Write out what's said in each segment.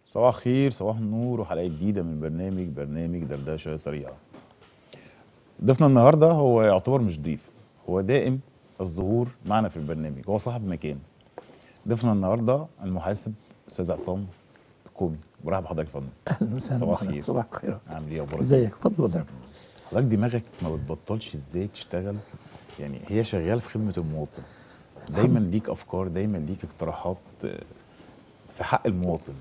صباح الخير صباح النور وحلقه جديده من برنامج برنامج دردشه سريعه ضيفنا النهارده هو يعتبر مش ضيف هو دائم الظهور معنا في البرنامج هو صاحب مكان ضيفنا النهارده المحاسب استاذ عصام الكومي برحب بحضرتك يا فندم اهلا وسهلا صباح بحضرتك. الخير. صباح الخير عامل ايه اخبارك ازيك فضل الله حضرتك دماغك ما بتبطلش ازاي تشتغل يعني هي شغاله في خدمه المواطن دايما ليك افكار دايما ليك اقتراحات آه، في حق المواطن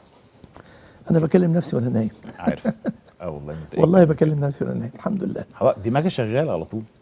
انا بكلم نفسي وانا نايم عارف اه والله متأكد والله بكلم نفسي وانا نايم الحمد لله حضرتك دماغك شغاله على طول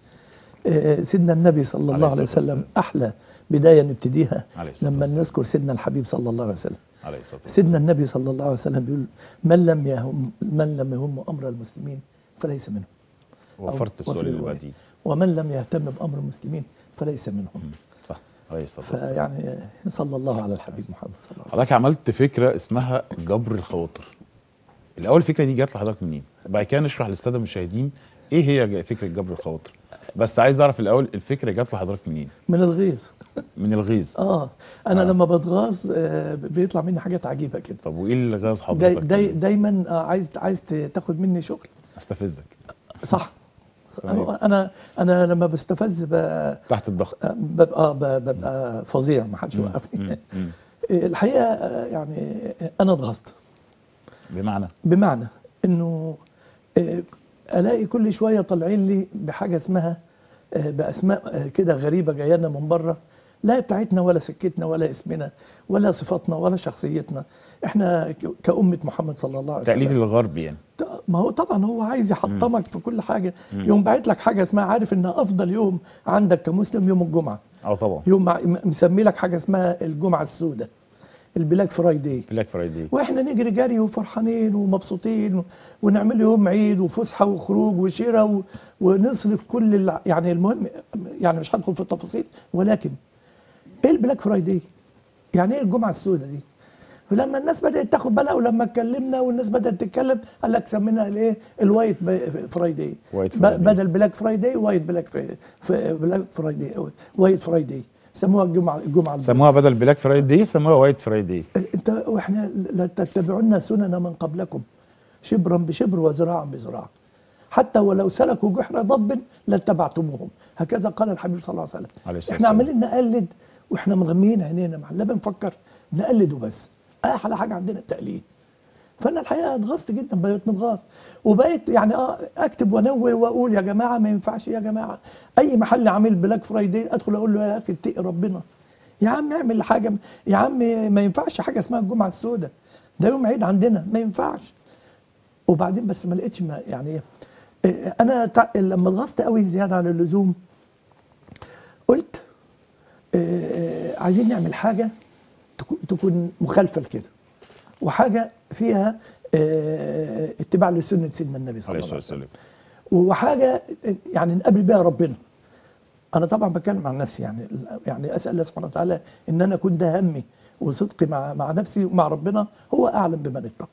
آه، سيدنا النبي صلى الله عليه عليه الصلاة وسلم والسلام. احلى بدايه نبتديها عليه الصلاة لما والسلام. نذكر سيدنا الحبيب صلى الله عليه وسلم عليه الصلاه والسلام سيدنا النبي صلى الله عليه وسلم بيقول من لم يهم من لم يهم امر المسلمين فليس منهم أو- وفرت السؤال وفي اللي رواية. بعديه ومن لم يهتم بامر المسلمين فليس منهم صح عليه الصلاه والسلام فيعني آه، صلى الله على الحبيب محمد صلى الله عليه وسلم حضرتك عملت فكره اسمها جبر الخواطر الاول الفكره دي جات لحضرتك منين بعد كده نشرح للساده المشاهدين ايه هي ج- فكره جبر الخواطر بس عايز اعرف الاول الفكره جات لحضرتك منين من الغيظ من الغيظ اه انا آه. لما بتغاظ آه، بيطلع مني حاجات عجيبه كده طب وايه اللي غاظ داي حضرتك داي دايما آه، عايز عايز ت- تاخد مني شغل استفزك صح تمام. انا انا لما بستفز ب- تحت الضغط ببقى ب- ببقى فظيع ما حدش يوقفني مم. الحقيقه آه، يعني انا اتغصت بمعنى بمعنى انه آه، الاقي كل شويه طالعين لي بحاجه اسمها آه، باسماء آه، كده غريبه جايه لنا من بره لا بتاعتنا ولا سكتنا ولا اسمنا ولا صفاتنا ولا شخصيتنا احنا ك- كأمة محمد صلى الله عليه وسلم تقليد الغرب يعني ما هو طبعا هو عايز يحطمك في كل حاجه يوم باعت لك حاجه اسمها عارف ان افضل يوم عندك كمسلم يوم الجمعه اه طبعا يوم مع- م- مسمي لك حاجه اسمها الجمعه السوداء البلاك فرايداي بلاك فرايداي واحنا نجري جري وفرحانين ومبسوطين و- ونعمل يوم عيد وفسحه وخروج وشراء و- ونصرف كل الع- يعني المهم يعني مش هدخل في التفاصيل ولكن ايه البلاك فرايداي؟ يعني ايه الجمعه السوداء دي؟ ولما الناس بدات تاخد بالها ولما اتكلمنا والناس بدات تتكلم قال لك سمينا الايه؟ الوايت ب- فرايداي وايت ب- فرايداي. بدل بلاك فرايداي وايت بلاك في في بلاك فرايداي أو وايت فرايداي سموها الجمعه الجمعه البيضاء. سموها بدل بلاك فرايداي سموها وايت فرايداي انت واحنا لا تتبعون سنن من قبلكم شبرا بشبر وذراعا بذراع حتى ولو سلكوا جحر ضب لاتبعتموهم هكذا قال الحبيب صلى الله عليه وسلم عليه الصلاة احنا والسلام. عمالين نقلد واحنا مغميين عينينا مع لا بنفكر نقلد وبس احلى حاجه عندنا التقليد فانا الحقيقه اتغصت جدا بقيت متغاظ وبقيت يعني اه اكتب وانوه واقول يا جماعه ما ينفعش يا جماعه اي محل عامل بلاك فرايداي ادخل اقول له يا اخي اتقي ربنا يا عم اعمل حاجه يا عم ما ينفعش حاجه اسمها الجمعه السوداء ده يوم عيد عندنا ما ينفعش وبعدين بس ما لقيتش ما يعني ايه إيه، انا تع- لما اتغصت قوي زياده عن اللزوم قلت إيه، عايزين نعمل حاجه تكون- تكون مخالفه لكده وحاجه فيها إيه، اتباع لسنه سيدنا النبي صلى عليه الله الصلاه عليه وسلم والسلام وحاجه يعني نقابل بيها ربنا انا طبعا بتكلم عن نفسي يعني يعني اسال الله سبحانه وتعالى ان انا اكون ده همي وصدقي مع مع نفسي ومع ربنا هو اعلم بمن اتقى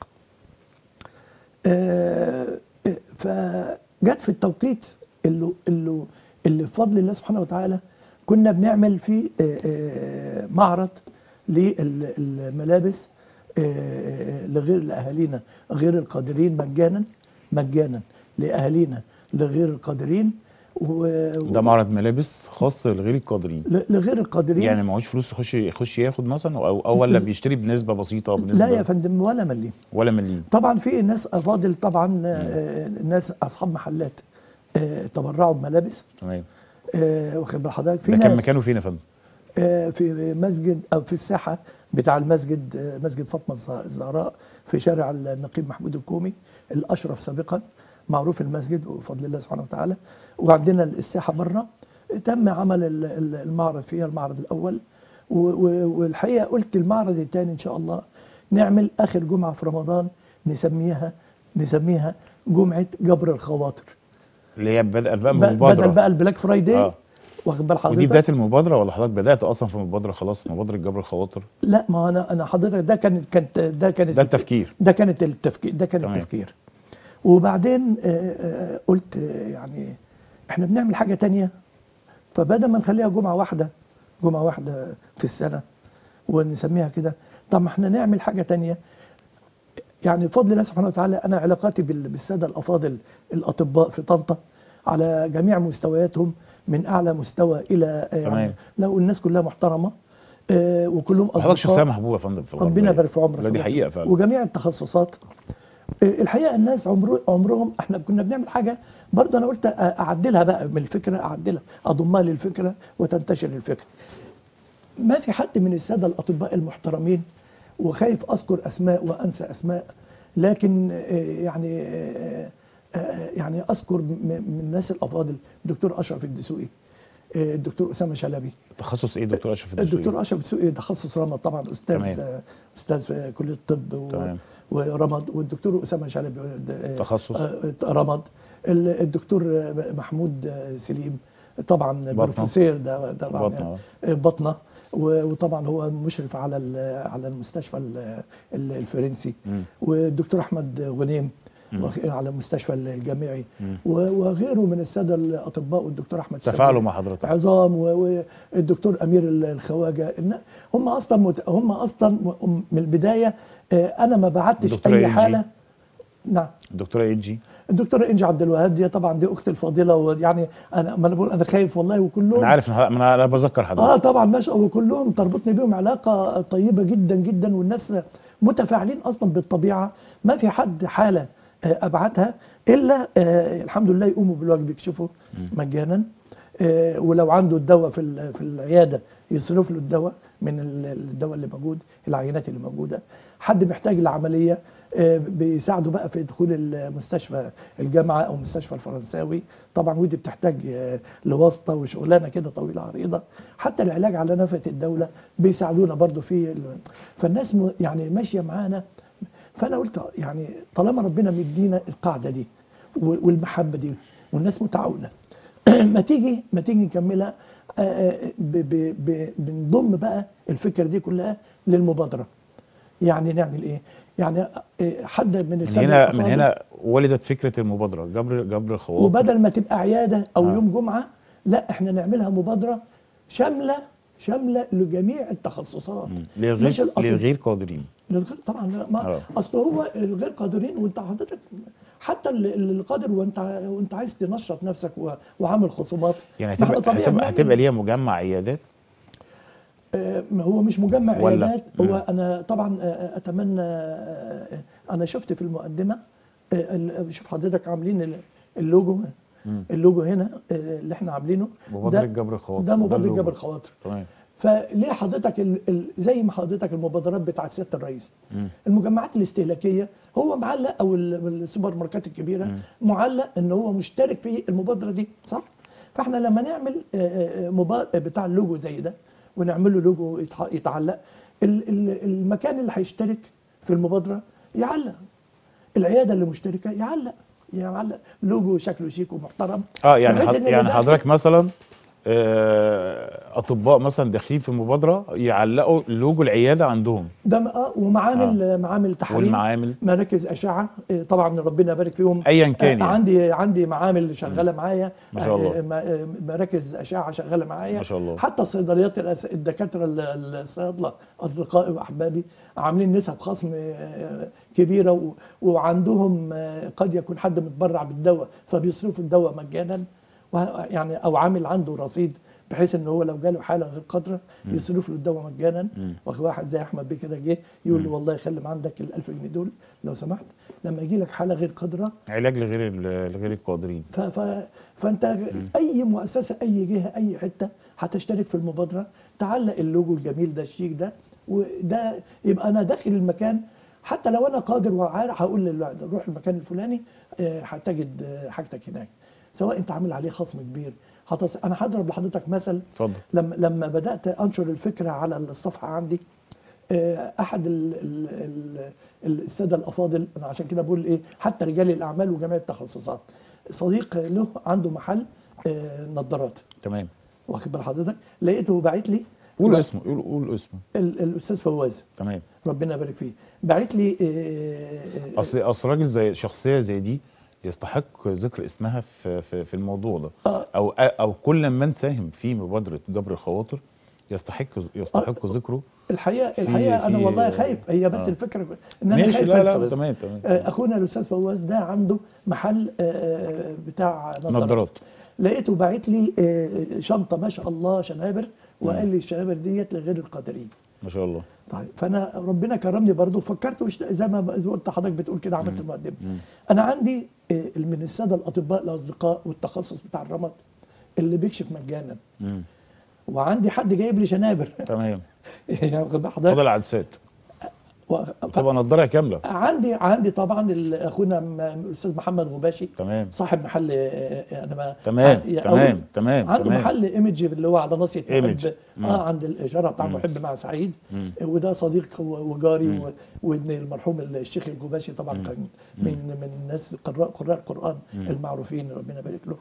آه، آه، فجت في التوقيت اللي اللي اللي بفضل الله سبحانه وتعالى كنا بنعمل فيه آه، آه، معرض للملابس آه، لغير لاهالينا غير القادرين مجانا مجانا لاهالينا لغير القادرين و- ده معرض ملابس خاص لغير القادرين ل- لغير القادرين يعني معهوش فلوس يخش يخش ياخد مثلا او او ولا بيشتري بنسبه بسيطه بنسبه لا يا فندم ولا مليم ولا مليم طبعا في ناس افاضل طبعا آه، ناس اصحاب محلات آه، تبرعوا بملابس تمام آه، واخد بال حضرتك في ده كان ناس مكانه فين يا فندم آه، في مسجد او في الساحه بتاع المسجد آه، مسجد فاطمه الز- الزهراء في شارع النقيب محمود الكومي الاشرف سابقا معروف المسجد وبفضل الله سبحانه وتعالى وعندنا الساحه بره تم عمل ال- ال- المعرض فيها المعرض الاول و- و- والحقيقه قلت المعرض الثاني ان شاء الله نعمل اخر جمعه في رمضان نسميها نسميها جمعه جبر الخواطر اللي هي بدات بقى ب- من بدل المبادره بقى البلاك فرايداي آه. واخد بال حضرتك ودي بدايه المبادره ولا حضرتك بدات اصلا في المبادره خلاص مبادره جبر الخواطر لا ما هو انا انا حضرتك ده كانت كانت ده كانت ده التفكير ده كانت التفكير ده كان تمام. التفكير وبعدين آه، آه، قلت آه، يعني احنا بنعمل حاجه تانية فبدل ما نخليها جمعه واحده جمعه واحده في السنه ونسميها كده طب ما احنا نعمل حاجه تانية يعني بفضل الله سبحانه وتعالى انا علاقاتي بال- بالساده الافاضل الاطباء في طنطا على جميع مستوياتهم من اعلى مستوى الى آه، يعني تمام. لو الناس كلها محترمه آه، وكلهم حضرتك شخصيه اصدقاء محبوبه يا فندم في ربنا الغربية. يبارك في عمرك لا دي حضرتك. حقيقه فعلا وجميع التخصصات آه، الحقيقه الناس عمر عمرهم احنا كنا بنعمل حاجه برضه انا قلت أ- اعدلها بقى من الفكره اعدلها اضمها للفكره وتنتشر الفكره ما في حد من الساده الاطباء المحترمين وخايف اذكر اسماء وانسى اسماء لكن آه، يعني آه، آه، يعني اذكر م- من الناس الافاضل الدكتور اشرف الدسوقي آه، الدكتور اسامه شلبي تخصص ايه دكتور اشرف الدسوقي الدكتور اشرف الدسوقي تخصص رمد طبعا استاذ تمام. استاذ في كليه الطب و- تمام. ورمد والدكتور اسامه شلبي آه، تخصص؟ آه، رمد ال- الدكتور آه، محمود آه، سليم طبعا بطنة. بروفيسور ده طبعا بطنة. يعني، آه، بطنه و- وطبعا هو مشرف على ال- على المستشفى ال- ال- الفرنسي والدكتور احمد غنيم وخ- على المستشفى الجامعي و- وغيره من الساده الاطباء والدكتور احمد تفاعلوا شوقي. مع حضرتك عظام و- والدكتور امير ال- الخواجه إن هم اصلا مت... هم اصلا م- من البدايه آه، انا ما بعتش الدكتورة اي إنجي. حاله نعم الدكتوره ايجي الدكتوره انجي عبد الوهاب دي طبعا دي اختي الفاضله ويعني انا ما انا بقول انا خايف والله وكلهم انا عارف إن- انا انا بذكر حضرتك اه طبعا ما شاء الله وكلهم تربطني بيهم علاقه طيبه جدا جدا والناس متفاعلين اصلا بالطبيعه ما في حد حاله آه، ابعتها الا آه، الحمد لله يقوموا بالواجب يكشفوا مجانا آه، ولو عنده الدواء في ال- في العياده يصرف له الدواء من ال- الدواء اللي موجود العينات اللي موجوده حد محتاج لعمليه آه، بيساعده بقى في دخول المستشفى الجامعه او مستشفى الفرنساوي طبعا ودي بتحتاج آه، لواسطه وشغلانه كده طويله عريضه حتى العلاج على نفقه الدوله بيساعدونا برضو في ال- فالناس م- يعني ماشيه معانا فانا قلت يعني طالما ربنا مدينا القاعده دي و- والمحبه دي والناس متعاونه ما تيجي ما تيجي نكملها آه، آه، ب- ب- ب- بنضم بقى الفكره دي كلها للمبادره يعني نعمل ايه يعني آه، حد من من السادة هنا من الأفاضل هنا ولدت فكره المبادره جبر جبر الخواطر وبدل ما تبقى عياده او آه. يوم جمعه لا احنا نعملها مبادره شامله شامله لجميع التخصصات مش للغير الأطباء. للغير قادرين للغير طبعا لا ما آه. اصل هو الغير قادرين وانت حضرتك حتى اللي اللي القادر وانت وانت عايز تنشط نفسك و- وعامل خصومات يعني ما احنا هتبقى طبيعي هتبقى, بنعمل- هتبقى ليها مجمع عيادات آه، ما هو مش مجمع ولا- عيادات مم. هو انا طبعا آه، اتمنى آه، انا شفت في المقدمه آه، ال- شوف حضرتك عاملين ال- اللوجو اللوجو هنا آه، اللي احنا عاملينه مبادره ده- جبر الخواطر ده مبادره اللوجو. جبر الخواطر تمام فليه حضرتك ال ال زي ما حضرتك المبادرات بتاعت سياده الرئيس المجمعات الاستهلاكيه هو معلق او ال- السوبر ماركات الكبيره معلق ان هو مشترك في المبادره دي صح فاحنا لما نعمل آه، آه، مبا- بتاع اللوجو زي ده ونعمل له لوجو يتح- يتعلق ال- ال- المكان اللي هيشترك في المبادره يعلق العياده اللي مشتركه يعلق يعلق لوجو شكله شيك ومحترم اه يعني بحيث حض... إن يعني ده- حضرتك مثلا آه، اطباء مثلا داخلين في المبادره يعلقوا لوجو العياده عندهم ده م- اه ومعامل آه. معامل تحاليل والمعامل مراكز اشعه آه، طبعا ربنا يبارك فيهم ايا كان آه، يعني. عندي عندي معامل شغاله معايا ما شاء الله. آه، م- آه، مراكز اشعه شغاله معايا ما شاء الله. حتى الصيدليات الأس- الدكاتره ال- الصيادله اصدقائي واحبابي عاملين نسب خصم آه، كبيره و- وعندهم آه، قد يكون حد متبرع بالدواء فبيصرفوا الدواء مجانا وه- يعني او عامل عنده رصيد بحيث ان هو لو جاله حاله غير قادره يصرف له الدواء مجانا واحد زي احمد بيه كده جه يقول لي والله خلي ما عندك ال 1000 جنيه دول لو سمحت لما يجي لك حاله غير قادره علاج لغير ال- لغير القادرين ف ف فانت اي مؤسسه اي جهه اي حته هتشترك في المبادره تعلق اللوجو الجميل ده الشيك ده وده يبقى انا داخل المكان حتى لو انا قادر وعارف هقول للواحد روح المكان الفلاني آه، هتجد آه، حاجتك هناك سواء انت عامل عليه خصم كبير هتص... انا هضرب لحضرتك مثل اتفضل لما لما بدات انشر الفكره على الصفحه عندي آه، احد ال ال ال الساده الافاضل انا عشان كده بقول ايه حتى رجال الاعمال وجميع التخصصات صديق له عنده محل آه، نظارات تمام واخد بال حضرتك لقيته باعت لي قول اسمه قول قول اسمه ال- الاستاذ فواز تمام ربنا يبارك فيه باعت لي آه، آه، اصل اصل راجل زي شخصيه زي دي يستحق ذكر اسمها في في, في الموضوع ده آه. او او كل من ساهم في مبادره جبر الخواطر يستحق يستحق ذكره الحقيقه في- الحقيقه انا في- والله خايف هي بس آه. الفكره ان انا ماشي خايف لا أنسى لا بس. تمام تمام آه، اخونا الاستاذ فواز ده عنده محل آه، بتاع نظارات نظارات لقيته باعت لي آه، شنطه ما شاء الله شنابر وقال لي الشنابر ديت لغير القادرين ما شاء الله طيب فانا ربنا كرمني برضو فكرت وشت... زي ما زي ما قلت حضرتك بتقول كده عملت المقدمه انا عندي آه، من الساده الاطباء الاصدقاء والتخصص بتاع الرمد اللي بيكشف مجانا مم. وعندي حد جايب لي شنابر تمام يعني واخد بال حضرتك فضل العدسات و... تبقى نضاره كامله عندي عندي طبعا ال- اخونا م- الاستاذ محمد غباشي تمام صاحب محل آه، انا ما تمام يعني تمام أول- تمام عنده تمام محل ايمج اللي هو على ناصيه إيمج. محب مم. اه عند الاشاره بتاع محب مع سعيد وده صديق و- وجاري و- وابن المرحوم الشيخ الغباشي طبعا كان من من الناس قراء قراء القران المعروفين ربنا يبارك له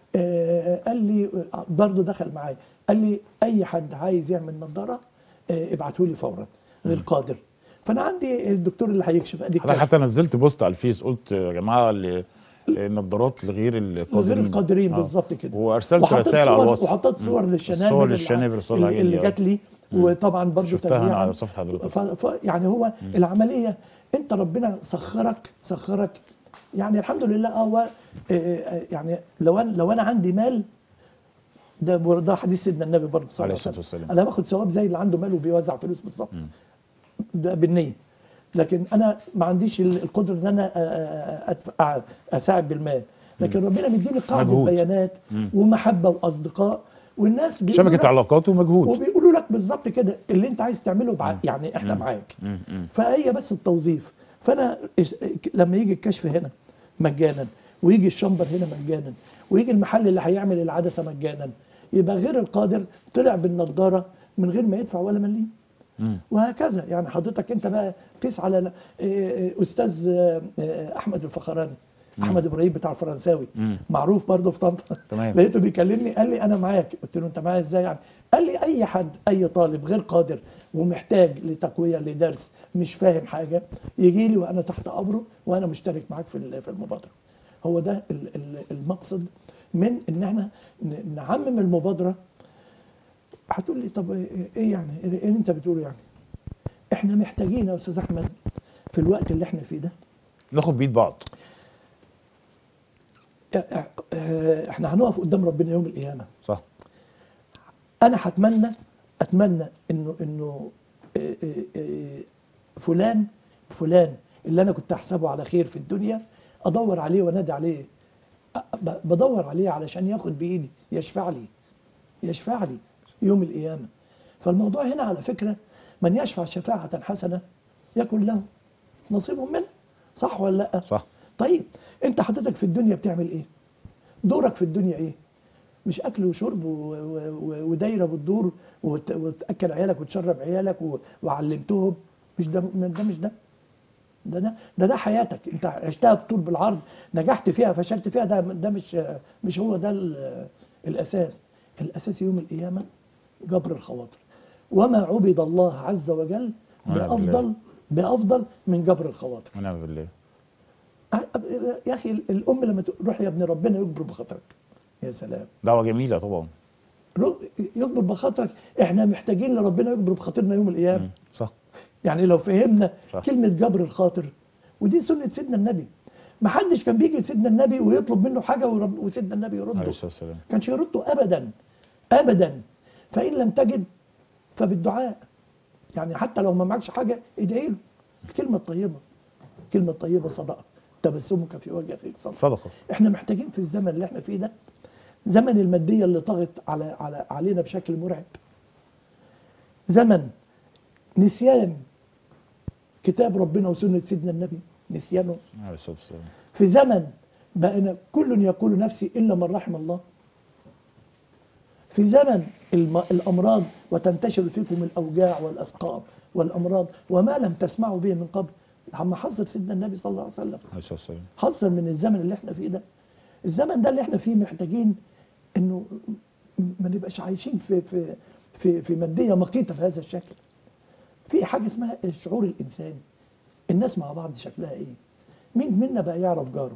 آه قال لي آه، برضه دخل معايا قال لي اي حد عايز يعمل نظاره آه ابعته لي فورا غير قادر فانا عندي الدكتور اللي هيكشف ادي حضرتك الكشف. حتى نزلت بوست على الفيس قلت يا جماعه ال- النظارات لغير القادرين غير القادرين آه. بالظبط كده وارسلت وحطيت رسائل على صور- الواتس وحطيت صور للشنابر الصور اللي- للشنابر الصور اللي, اللي اللي عجبني جات لي وطبعا برضه شفتها تبريعاً. على صفحة حضرتك. ف... ف... يعني هو العمليه انت ربنا سخرك سخرك يعني الحمد لله اه هو آه، آه، يعني لو انا لو انا عندي مال ده ده حديث سيدنا النبي برضه صلى عليه الله عليه الصلاة وسلم والسلام. انا باخد ثواب زي اللي عنده مال وبيوزع فلوس بالظبط ده بالنيه لكن انا ما عنديش ال- القدره ان انا آه، آه، أدفع اساعد بالمال لكن ربنا مديني قاعده مجهود. بيانات ومحبه واصدقاء والناس بيقولوا لك- شبكه علاقات ومجهود وبيقولوا لك بالظبط كده اللي انت عايز تعمله بع... يعني احنا معاك فهي بس التوظيف فانا إش- لما يجي الكشف هنا مجانا ويجي الشمبر هنا مجانا ويجي المحل اللي هيعمل العدسه مجانا يبقى غير القادر طلع بالنضاره من غير ما يدفع ولا مليم وهكذا يعني حضرتك انت بقى قيس على ل- إيه، استاذ آه، آه، احمد الفخراني احمد ابراهيم بتاع الفرنساوي معروف برضه في طنطا تمام. لقيته بيكلمني قال لي انا معاك قلت له انت معايا ازاي يعني قال لي اي حد اي طالب غير قادر ومحتاج لتقويه لدرس مش فاهم حاجه يجي لي وانا تحت امره وانا مشترك معاك في ال- في المبادره هو ده ال- ال- المقصد من ان احنا ن- نعمم المبادره هتقول لي طب ايه يعني ايه اللي انت بتقوله يعني احنا محتاجين يا استاذ احمد في الوقت اللي احنا فيه ده ناخد بيد بعض اه، احنا هنقف قدام ربنا يوم القيامه صح انا هتمنى اتمنى انه انه اه، اه، اه، فلان فلان اللي انا كنت احسبه على خير في الدنيا ادور عليه وانادي عليه اه، ب- بدور عليه علشان ياخد بايدي يشفع لي يشفع لي يوم القيامه فالموضوع هنا على فكره من يشفع شفاعه حسنه يكن له نصيب منه صح ولا لا صح طيب انت حضرتك في الدنيا بتعمل ايه دورك في الدنيا ايه مش اكل وشرب و- و- و- ودايره بتدور وت- وتاكل عيالك وتشرب عيالك و- وعلمتهم مش ده ده مش ده ده ده ده, ده حياتك انت عشتها بالطول بالعرض نجحت فيها فشلت فيها ده ده مش مش هو ده ال- الاساس الاساس يوم القيامه جبر الخواطر وما عبد الله عز وجل ونعم بالله. بافضل بافضل من جبر الخواطر ونعم بالله يا اخي الام لما تروح يا ابن ربنا يجبر بخاطرك يا سلام دعوه جميله طبعا رو- يجبر بخاطرك احنا محتاجين لربنا يجبر بخاطرنا يوم القيامه صح يعني لو فهمنا صح. كلمه جبر الخاطر ودي سنه سيدنا النبي ما حدش كان بيجي لسيدنا النبي ويطلب منه حاجه ورب وسيدنا النبي عليه يرده الصلاه والسلام كانش يرده ابدا ابدا فان لم تجد فبالدعاء يعني حتى لو ما معكش حاجه ادعي له الكلمه الطيبه الكلمه الطيبه صدقه تبسمك في وجه اخيك صدقه صدقه احنا محتاجين في الزمن اللي احنا فيه ده زمن الماديه اللي طغت على على علينا بشكل مرعب زمن نسيان كتاب ربنا وسنه سيدنا النبي نسيانه عليه الصلاه والسلام في زمن بقينا كل يقول نفسي الا من رحم الله في زمن الم- الامراض وتنتشر فيكم الاوجاع والاسقام والامراض وما لم تسمعوا به من قبل عما حذر سيدنا النبي صلى الله عليه وسلم عليه الصلاه والسلام حذر من الزمن اللي احنا فيه ده الزمن ده اللي احنا فيه محتاجين انه ما نبقاش عايشين في في في في ماديه مقيته بهذا الشكل في حاجه اسمها الشعور الانساني الناس مع بعض شكلها ايه مين منا بقى يعرف جاره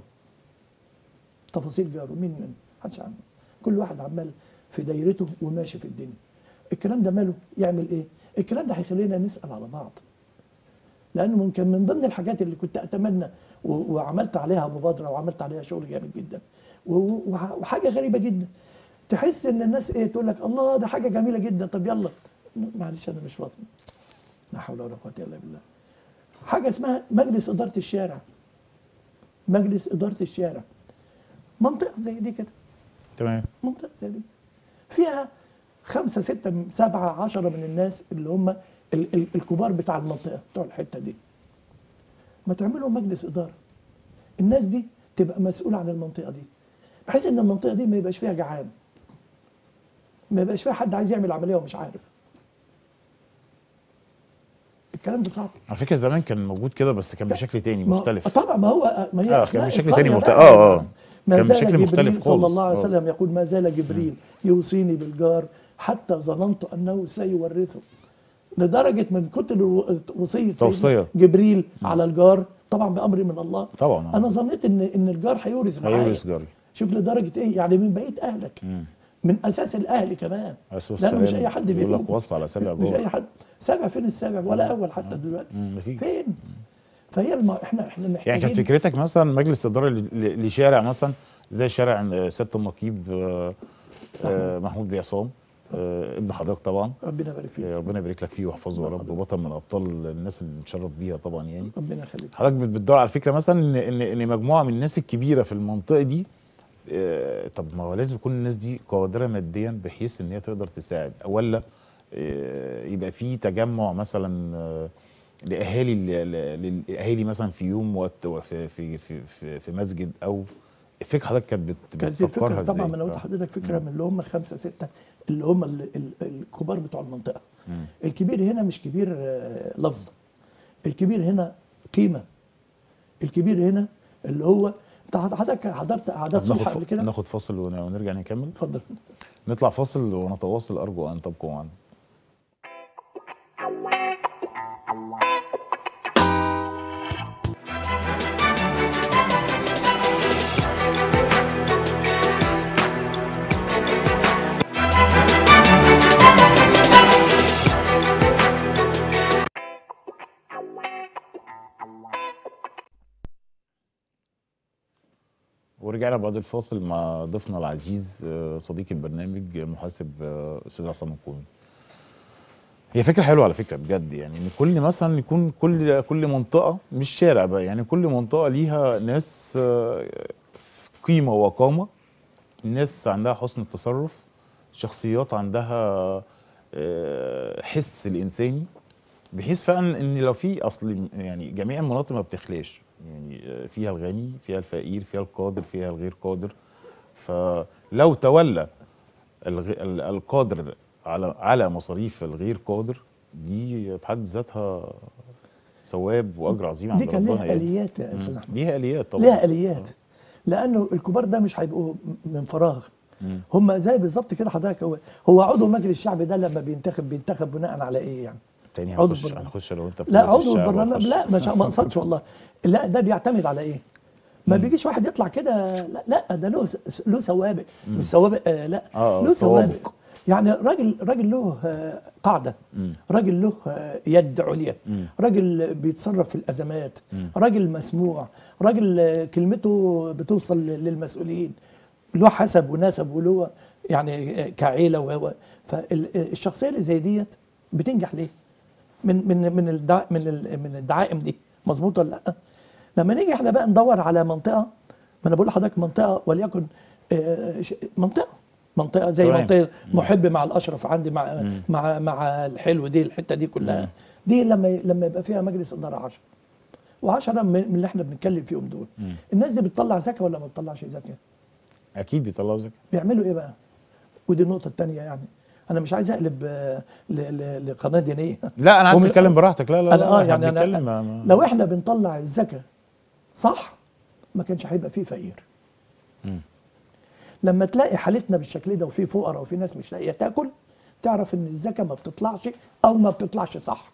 تفاصيل جاره مين من محدش عنه كل واحد عمال في دايرته وماشي في الدنيا الكلام ده ماله يعمل ايه الكلام ده هيخلينا نسال على بعض لانه ممكن من ضمن الحاجات اللي كنت اتمنى و- وعملت عليها مبادره وعملت عليها شغل جامد جدا و- و- وح- وحاجه غريبه جدا تحس ان الناس ايه تقول لك الله ده حاجه جميله جدا طب يلا معلش انا مش فاضي لا حول ولا قوه الا بالله حاجه اسمها مجلس اداره الشارع مجلس اداره الشارع منطقه زي دي كده تمام منطقه زي دي فيها خمسة ستة سبعة عشرة من الناس اللي هم ال- ال- الكبار بتاع المنطقة بتوع الحتة دي ما تعملوا مجلس إدارة الناس دي تبقى مسؤولة عن المنطقة دي بحيث إن المنطقة دي ما يبقاش فيها جعان ما يبقاش فيها حد عايز يعمل عملية ومش عارف الكلام ده صعب على فكره زمان كان موجود كده بس كان بشكل تاني ما- مختلف طبعا ما هو ما هي آه، أخلاق كان بشكل القرية تاني مخت- بقى. آه، آه. ما كان زال بشكل جبريل مختلف صلى خالص. الله عليه آه. وسلم يقول ما زال جبريل يوصيني بالجار حتى ظننت انه سيورثه لدرجه من كتر الو- وصيه سيدنا توصية. جبريل على الجار طبعا بامر من الله طبعا آه. انا ظنيت ان ان الجار هيورث معايا هيورث جاري شوف لدرجه ايه يعني من بقيه اهلك من اساس الاهل كمان أساس لانه مش السلام. اي حد يقول لك بيقوم. وصل على سابع مش جار. اي حد سابع فين السابع ولا اول حتى دلوقتي مم، مفيش. فين فهي الم... احنا احنا يعني محتاجين كانت فكرتك مثلا مجلس اداره ل- ل- لشارع مثلا زي شارع آه، سياده النقيب آه، آه، محمود بن عصام آه، ابن حضرتك طبعا ربنا يبارك فيك آه، ربنا يبارك لك فيه ويحفظه يا رب وبطل من ابطال الناس اللي نتشرف بيها طبعا يعني ربنا يخليك حضرتك بت- بتدور على فكره مثلا ان ان ان مجموعه من الناس الكبيره في المنطقه دي آه، طب ما هو لازم يكون الناس دي قادره ماديا بحيث ان هي تقدر تساعد ولا آه، يبقى في تجمع مثلا آه، لاهالي ال- ل- للاهالي مثلا في يوم وقت في في في في, في مسجد او الفكره حضرتك كانت بت- كانت دي بتفكرها الفكره طبعا ازاي؟ ما انا قلت آه. لحضرتك فكره من اللي هم خمسه سته اللي هم ال- ال- الكبار بتوع المنطقه الكبير هنا مش كبير آه، لفظ الكبير هنا قيمه الكبير هنا اللي هو انت حضرتك حضرت قعدات ناخد صبح ف- قبل كده ناخد فاصل ون- ونرجع نكمل اتفضل نطلع فاصل ونتواصل ارجو ان تبقوا معنا ورجعنا بعد الفاصل مع ضيفنا العزيز آه، صديق البرنامج المحاسب آه، استاذ عصام الكومي. هي فكره حلوه على فكره بجد يعني ان كل مثلا يكون كل كل منطقه مش شارع بقى يعني كل منطقه ليها ناس آه، قيمه وقامه ناس عندها حسن التصرف شخصيات عندها آه، حس الانساني بحيث فعلا ان لو في اصل يعني جميع المناطق ما بتخلاش يعني آه، فيها الغني فيها الفقير فيها القادر فيها الغير قادر فلو تولى الغ- ال- القادر على على مصاريف الغير قادر دي في حد ذاتها ثواب واجر عظيم عند دي كان ربنا ليها يعني. اليات يا استاذ مم. احمد ليها اليات طبعا ليها اليات لانه الكبار ده مش هيبقوا من فراغ هم زي بالظبط كده حضرتك هو هو عضو مجلس الشعب ده لما بينتخب بينتخب بناء على ايه يعني تاني عضو هنخش البرلمان. هنخش لو انت في لا مجلس عضو الشعب البرلمان هنخش. لا مش ما اقصدش والله لا ده بيعتمد على ايه ما بيجيش واحد يطلع كده لا لا ده له س- له سوابق مش سوابق آه لا آه، آه، له سوابق. سوابق يعني راجل راجل له آه، قاعده راجل له آه، يد عليا راجل بيتصرف في الازمات راجل مسموع راجل آه، كلمته بتوصل للمسؤولين له حسب ونسب وله يعني آه، كعيله و فالشخصيه اللي زي ديت بتنجح ليه؟ من من من الدع من ال- من الدعائم دي مظبوط ولا لا؟ لما نيجي احنا بقى ندور على منطقه ما انا بقول لحضرتك منطقه وليكن آه، ش- منطقه منطقه زي تمام. منطقه محب مع الاشرف عندي مع مع مع الحلو دي الحته دي كلها دي لما لما يبقى فيها مجلس اداره 10 و10 من من اللي احنا بنتكلم فيهم دول الناس دي بتطلع زكاه ولا ما بتطلعش زكاه؟ اكيد بيطلعوا زكاه بيعملوا ايه بقى؟ ودي النقطه الثانيه يعني انا مش عايز اقلب آه، ل- ل- لقناه دينيه لا انا عايز ومن- اتكلم براحتك لا لا لا انا اه إحنا يعني بنتكلم انا ما- ما- لو احنا بنطلع الزكاه صح ما كانش هيبقى فيه فقير لما تلاقي حالتنا بالشكل ده وفي فقراء وفي ناس مش لاقيه تاكل تعرف ان الزكاه ما بتطلعش او ما بتطلعش صح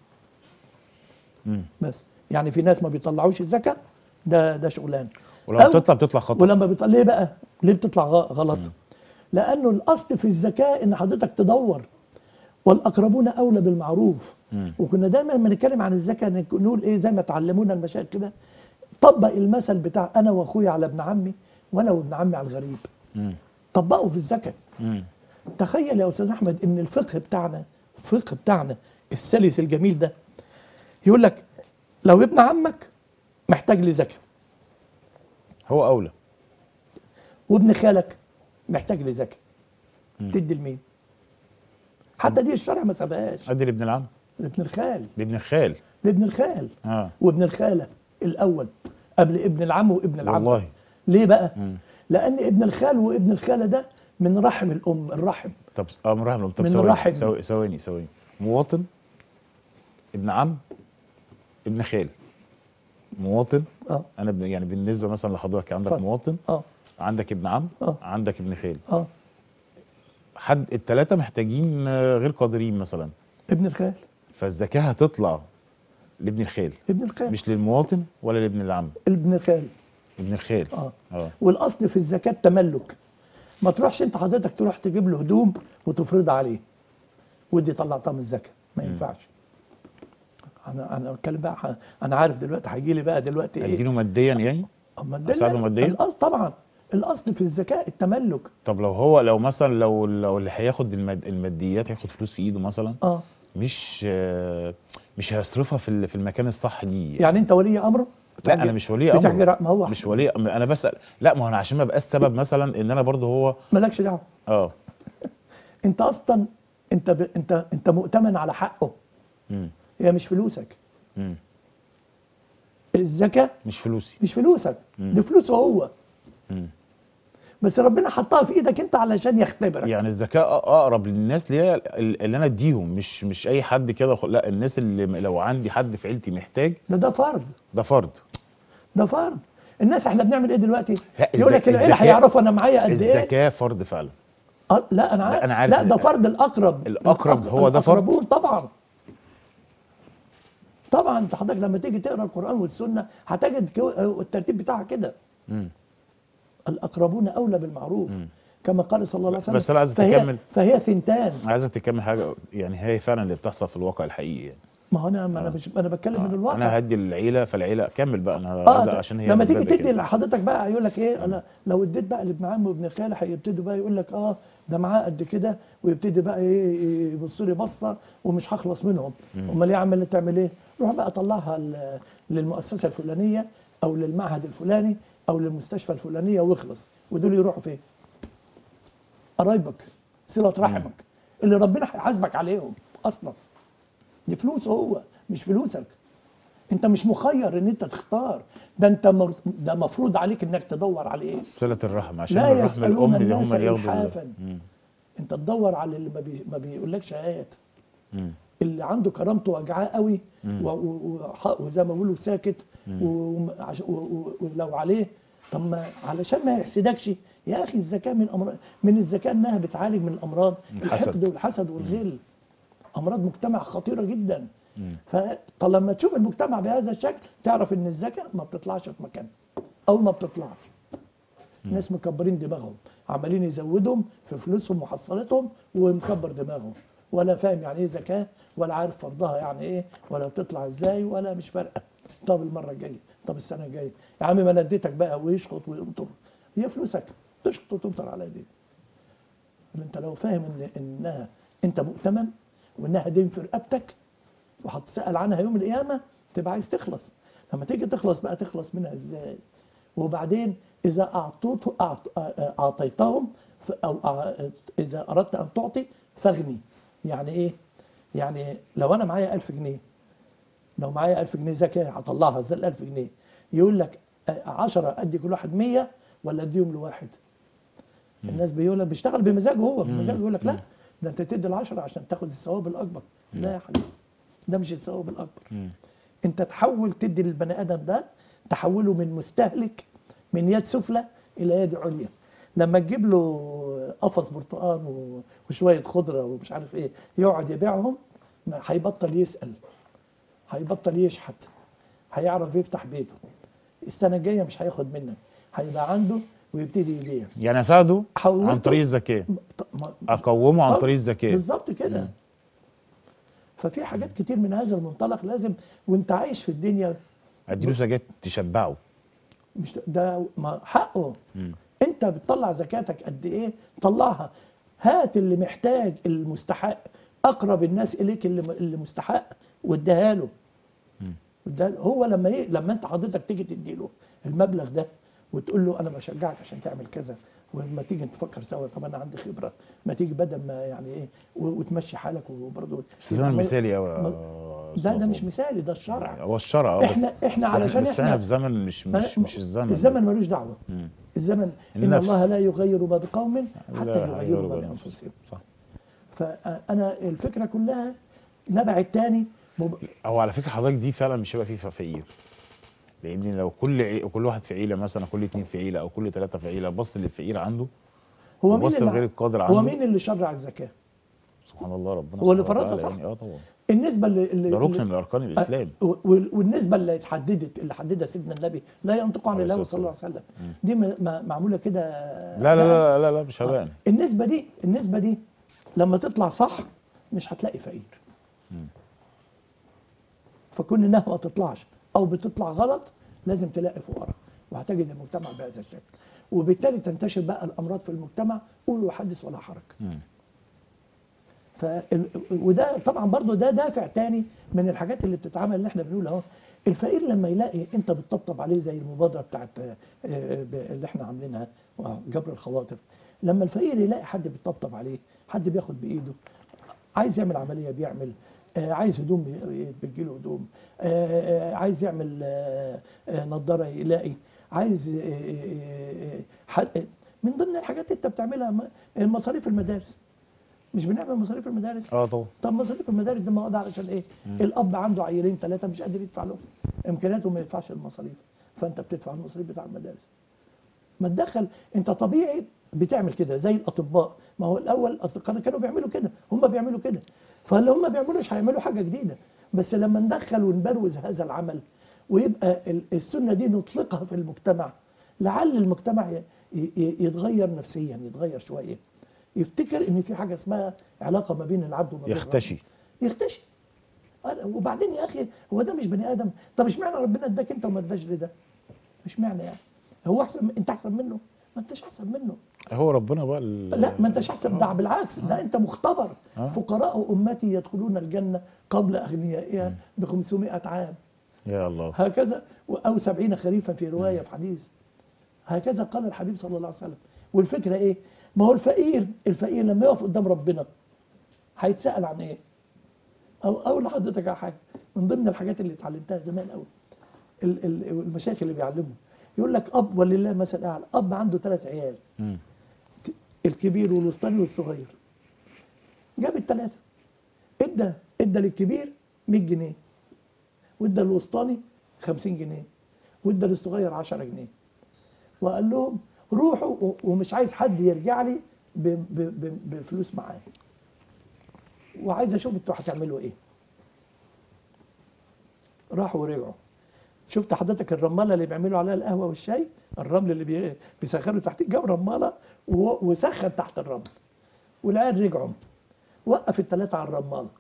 بس يعني في ناس ما بيطلعوش الزكاه ده ده شغلان ولما أو- بتطلع بتطلع خطا ولما بيطلع ليه بقى ليه بتطلع غ- غلط لانه الاصل في الزكاه ان حضرتك تدور والاقربون اولى بالمعروف وكنا دايما لما نتكلم عن الزكاه نك- نقول ايه زي ما تعلمونا المشايخ كده طبق المثل بتاع انا واخويا على ابن عمي وانا وابن عمي على الغريب طبقه في الزكاه تخيل يا استاذ احمد ان الفقه بتاعنا الفقه بتاعنا السلس الجميل ده يقول لك لو ابن عمك محتاج لزكاه هو اولى وابن خالك محتاج لزكاه تدي لمين؟ حتى دي الشرع ما سابهاش ادي لابن العم لابن الخال لابن الخال لابن الخال اه وابن الخاله الاول قبل ابن العم وابن العم والله. ليه بقى؟ لان ابن الخال وابن الخاله ده من رحم الام الرحم طب اه من رحم الأم. طب من ثواني رحم. ثواني ثواني ثواني مواطن ابن عم ابن خال مواطن اه انا ب- يعني بالنسبه مثلا لحضرتك عندك اتفضل. مواطن اه عندك ابن عم آه. عندك ابن خال اه حد الثلاثه محتاجين آه، غير قادرين مثلا ابن الخال فالزكاه هتطلع لابن الخال ابن الخال مش للمواطن ولا لابن العم ابن الخال ابن الخال اه اه والاصل في الزكاه تملك ما تروحش انت حضرتك تروح تجيب له هدوم وتفرض عليه ودي طلعتها من الزكاه ما ينفعش انا انا بتكلم بقى ح- انا عارف دلوقتي هيجي لي بقى دلوقتي ايه اديله ماديا يعني اما ده أساعده لا، مادياً؟ الاصل طبعا الاصل في الزكاه التملك طب لو هو لو مثلا لو لو اللي هياخد الماد الماديات هياخد فلوس في ايده مثلا اه مش آه، مش هيصرفها في ال- في المكان الصح ليه يعني انت ولي امره لا انا مش ولي امر بتحجر ما هو مش ولي انا بسال لا ما هو انا عشان ما بقاش سبب مثلا ان انا برضه هو مالكش دعوه اه انت اصلا انت ب... انت انت مؤتمن على حقه مم. هي مش فلوسك مم. الزكاه مش فلوسي مش فلوسك دي فلوسه هو مم. بس ربنا حطها في ايدك انت علشان يختبرك يعني الذكاء اقرب للناس اللي هي اللي انا اديهم مش مش اي حد كده وخ- لا الناس اللي لو عندي حد في عيلتي محتاج ده ده فرض ده فرض ده فرض الناس احنا بنعمل ايه دلوقتي لا، يقول لك الزك- العيله الزكاة- هيعرفوا انا معايا قد ايه الزكاه فرض فعلا آه، لا انا عارف أنا عارف لا إن- ده فرض الاقرب الأقرب الأق- هو ده فرض؟ الأقربون طبعا طبعا انت حضرتك لما تيجي تقرا القران والسنه هتجد كو- الترتيب بتاعها كده الاقربون اولى بالمعروف كما قال صلى الله عليه وسلم بس أنا عايز فهي تكمل. فهي ثنتان عايزك تكمل حاجه يعني هي فعلا اللي بتحصل في الواقع الحقيقي يعني ما هو انا ما انا مش انا بتكلم من الواقع انا هدي العيله فالعيله كمل بقى انا اه عايز ده- عشان هي لما تيجي متبادة تدي كده. لحضرتك بقى يقول لك ايه انا لو اديت بقى لابن عمي وابن خالي هيبتدوا بقى يقول لك اه ده معاه قد كده ويبتدي بقى ايه يبص لي بصه ومش هخلص منهم امال ايه يا عم اللي تعمل ايه؟ روح بقى طلعها ل- للمؤسسه الفلانيه او للمعهد الفلاني او للمستشفى الفلانيه واخلص ودول يروحوا فين؟ قرايبك صله رحمك اللي ربنا هيحاسبك عليهم اصلا دي فلوسه هو مش فلوسك انت مش مخير ان انت تختار ده انت مر... ده مفروض عليك انك تدور عليه صله الرحم عشان لا الرحم يسالون الام اللي الناس هم اللي ياخدوا ال- الحافا انت تدور على اللي ما, بي... ما بيقولكش ايات اللي عنده كرامته وجعاه قوي و... و... وح- وزي ما بيقولوا ساكت ولو و... و... و... ولو عليه طب ما علشان ما يحسدكش يا اخي الزكاه من امراض من الزكاه انها بتعالج من الامراض الحسد. الحقد والحسد والغل امراض مجتمع خطيره جدا فلما تشوف المجتمع بهذا الشكل تعرف ان الزكاه ما بتطلعش في مكان او ما بتطلعش ناس مكبرين دماغهم عمالين يزودهم في فلوسهم وحصلتهم ومكبر دماغهم ولا فاهم يعني ايه زكاه ولا عارف فرضها يعني ايه ولا بتطلع ازاي ولا مش فارقه طب المره الجايه طب السنه الجايه يا عم ما انا اديتك بقى ويشخط ويمطر هي فلوسك تشخط وتمطر على ايديك انت لو فاهم ان انها انت مؤتمن وانها دين في رقبتك وهتسال عنها يوم القيامه تبقى عايز تخلص لما تيجي تخلص بقى تخلص منها ازاي وبعدين اذا اعطوت أعط- اعطيتهم ف- او أع- اذا اردت ان تعطي فاغني يعني ايه يعني لو انا معايا 1000 جنيه لو معايا 1000 جنيه زكاه هطلعها ازاي ال 1000 جنيه يقول لك 10 ادي كل واحد 100 ولا اديهم لواحد الناس بيقول لك بيشتغل بمزاجه هو بمزاجه يقول لك لا ده انت تدي العشرة عشان تاخد الثواب الاكبر لا يا حبيبي ده مش الثواب الاكبر انت تحول تدي للبني ادم ده تحوله من مستهلك من يد سفلى الى يد عليا لما تجيب له قفص برتقان و- وشويه خضره ومش عارف ايه يقعد يبيعهم ما هيبطل يسال هيبطل يشحت هيعرف يفتح بيته السنه الجايه مش هياخد منك هيبقى عنده ويبتدي يبيع يعني اساعده حولته- عن طريق الزكاه ط- ما- اقومه عن طب طريق الزكاه بالظبط كده ففي حاجات كتير من هذا المنطلق لازم وانت عايش في الدنيا اديله زكاه تشبعه مش ده ما حقه انت بتطلع زكاتك قد ايه طلعها هات اللي محتاج المستحق اقرب الناس اليك اللي اللي مستحق واديها له واديها له. هو لما ايه لما انت حضرتك تيجي تدي له المبلغ ده وتقول له انا بشجعك عشان تعمل كذا ولما تيجي نفكر سوا طب انا عندي خبره ما تيجي بدل ما يعني ايه و- وتمشي حالك وبرضه بس زمن مثالي قوي ما- ده ده مش مثالي ده الشرع هو الشرع اه بس إحنا- إحنا بس علشان بس إحنا- احنا في زمن مش مش مش الزمن الزمن ملوش دعوه الزمن ان النفس. الله لا يغير ما بقوم حتى لا يغيروا ما بأنفسهم. بانفسهم صح فانا الفكره كلها نبع الثاني مب... هو على فكره حضرتك دي فعلا مش هيبقى فيه فقير لان لو كل عي... كل واحد في عيله مثلا كل اتنين في عيله او كل ثلاثه في عيله بص للفقير عنده هو مين وبص اللي لغير القادر هو عنده مين اللي شرع الزكاه سبحان الله ربنا هو اللي سبحانه فرضها وتعالى صح؟ يعني اه طبعا النسبه اللي, اللي ده ركن اللي- من اركان الاسلام و- وال- والنسبه اللي اتحددت اللي حددها سيدنا النبي لا ينطق عن عليه الله الصلاة صلى الله عليه وسلم دي م- م- معموله كده لا لا لا لا, لا مش هبان النسبه دي النسبه دي لما تطلع صح مش هتلاقي فقير فكون انها ما تطلعش او بتطلع غلط لازم تلاقي فقراء وهتجد المجتمع بهذا الشكل وبالتالي تنتشر بقى الامراض في المجتمع قول وحدث ولا حرج ف وده طبعا برضو ده دافع تاني من الحاجات اللي بتتعمل اللي احنا بنقول اهو الفقير لما يلاقي انت بتطبطب عليه زي المبادره بتاعت آه، آه، ب- اللي احنا عاملينها آه، جبر الخواطر لما الفقير يلاقي حد بيطبطب عليه حد بياخد بايده عايز يعمل عمليه بيعمل آه، عايز هدوم بتجيله هدوم آه، آه، عايز يعمل آه، آه، نظاره يلاقي عايز آه، آه، آه، حد- من ضمن الحاجات انت بتعملها م- مصاريف المدارس مش بنعمل مصاريف المدارس اه طبعا طب مصاريف المدارس ده ما هو ده علشان ايه؟ الاب عنده عيلين ثلاثه مش قادر يدفع لهم امكانياته ما يدفعش المصاريف فانت بتدفع المصاريف بتاع المدارس ما تدخل انت طبيعي بتعمل كده زي الاطباء ما هو الاول اصل كانوا كانوا بيعملوا كده هم بيعملوا كده فاللي هم بيعملوش هيعملوا حاجه جديده بس لما ندخل ونبروز هذا العمل ويبقى ال- السنه دي نطلقها في المجتمع لعل المجتمع ي- ي- يتغير نفسيا يتغير شويه يفتكر ان في حاجه اسمها علاقه ما بين العبد وما بين يختشي. ربه. يختشي أنا- وبعدين يا اخي هو ده مش بني ادم طب اشمعنى ربنا اداك انت وما اداش لده اشمعنى يعني هو احسن انت احسن منه ما انتش احسن منه هو ربنا بقى ال- لا ما انتش احسن ده بالعكس ده انت مختبر فقراء امتي يدخلون الجنه قبل اغنيائها ب 500 عام يا الله هكذا او سبعين خريفا في روايه في حديث هكذا قال الحبيب صلى الله عليه وسلم والفكره ايه ما هو الفقير الفقير لما يقف قدام ربنا هيتسال عن ايه او اقول لحضرتك على حاجه من ضمن الحاجات اللي اتعلمتها زمان قوي ال- ال- المشايخ اللي بيعلموا يقول لك اب ولله مثل اعلى اب عنده ثلاث عيال ك- الكبير والوسطاني والصغير جاب الثلاثه ادى ادى للكبير 100 جنيه وادى الوسطاني 50 جنيه وادى للصغير 10 جنيه وقال لهم روحوا و- ومش عايز حد يرجع لي ب- ب- ب- بفلوس معاه وعايز اشوف انتوا هتعملوا ايه راحوا ورجعوا شفت حضرتك الرماله اللي بيعملوا عليها القهوه والشاي الرمل اللي بي- بيسخنوا تحت جاب رماله و- وسخن تحت الرمل والعيال رجعوا وقف الثلاثه على الرماله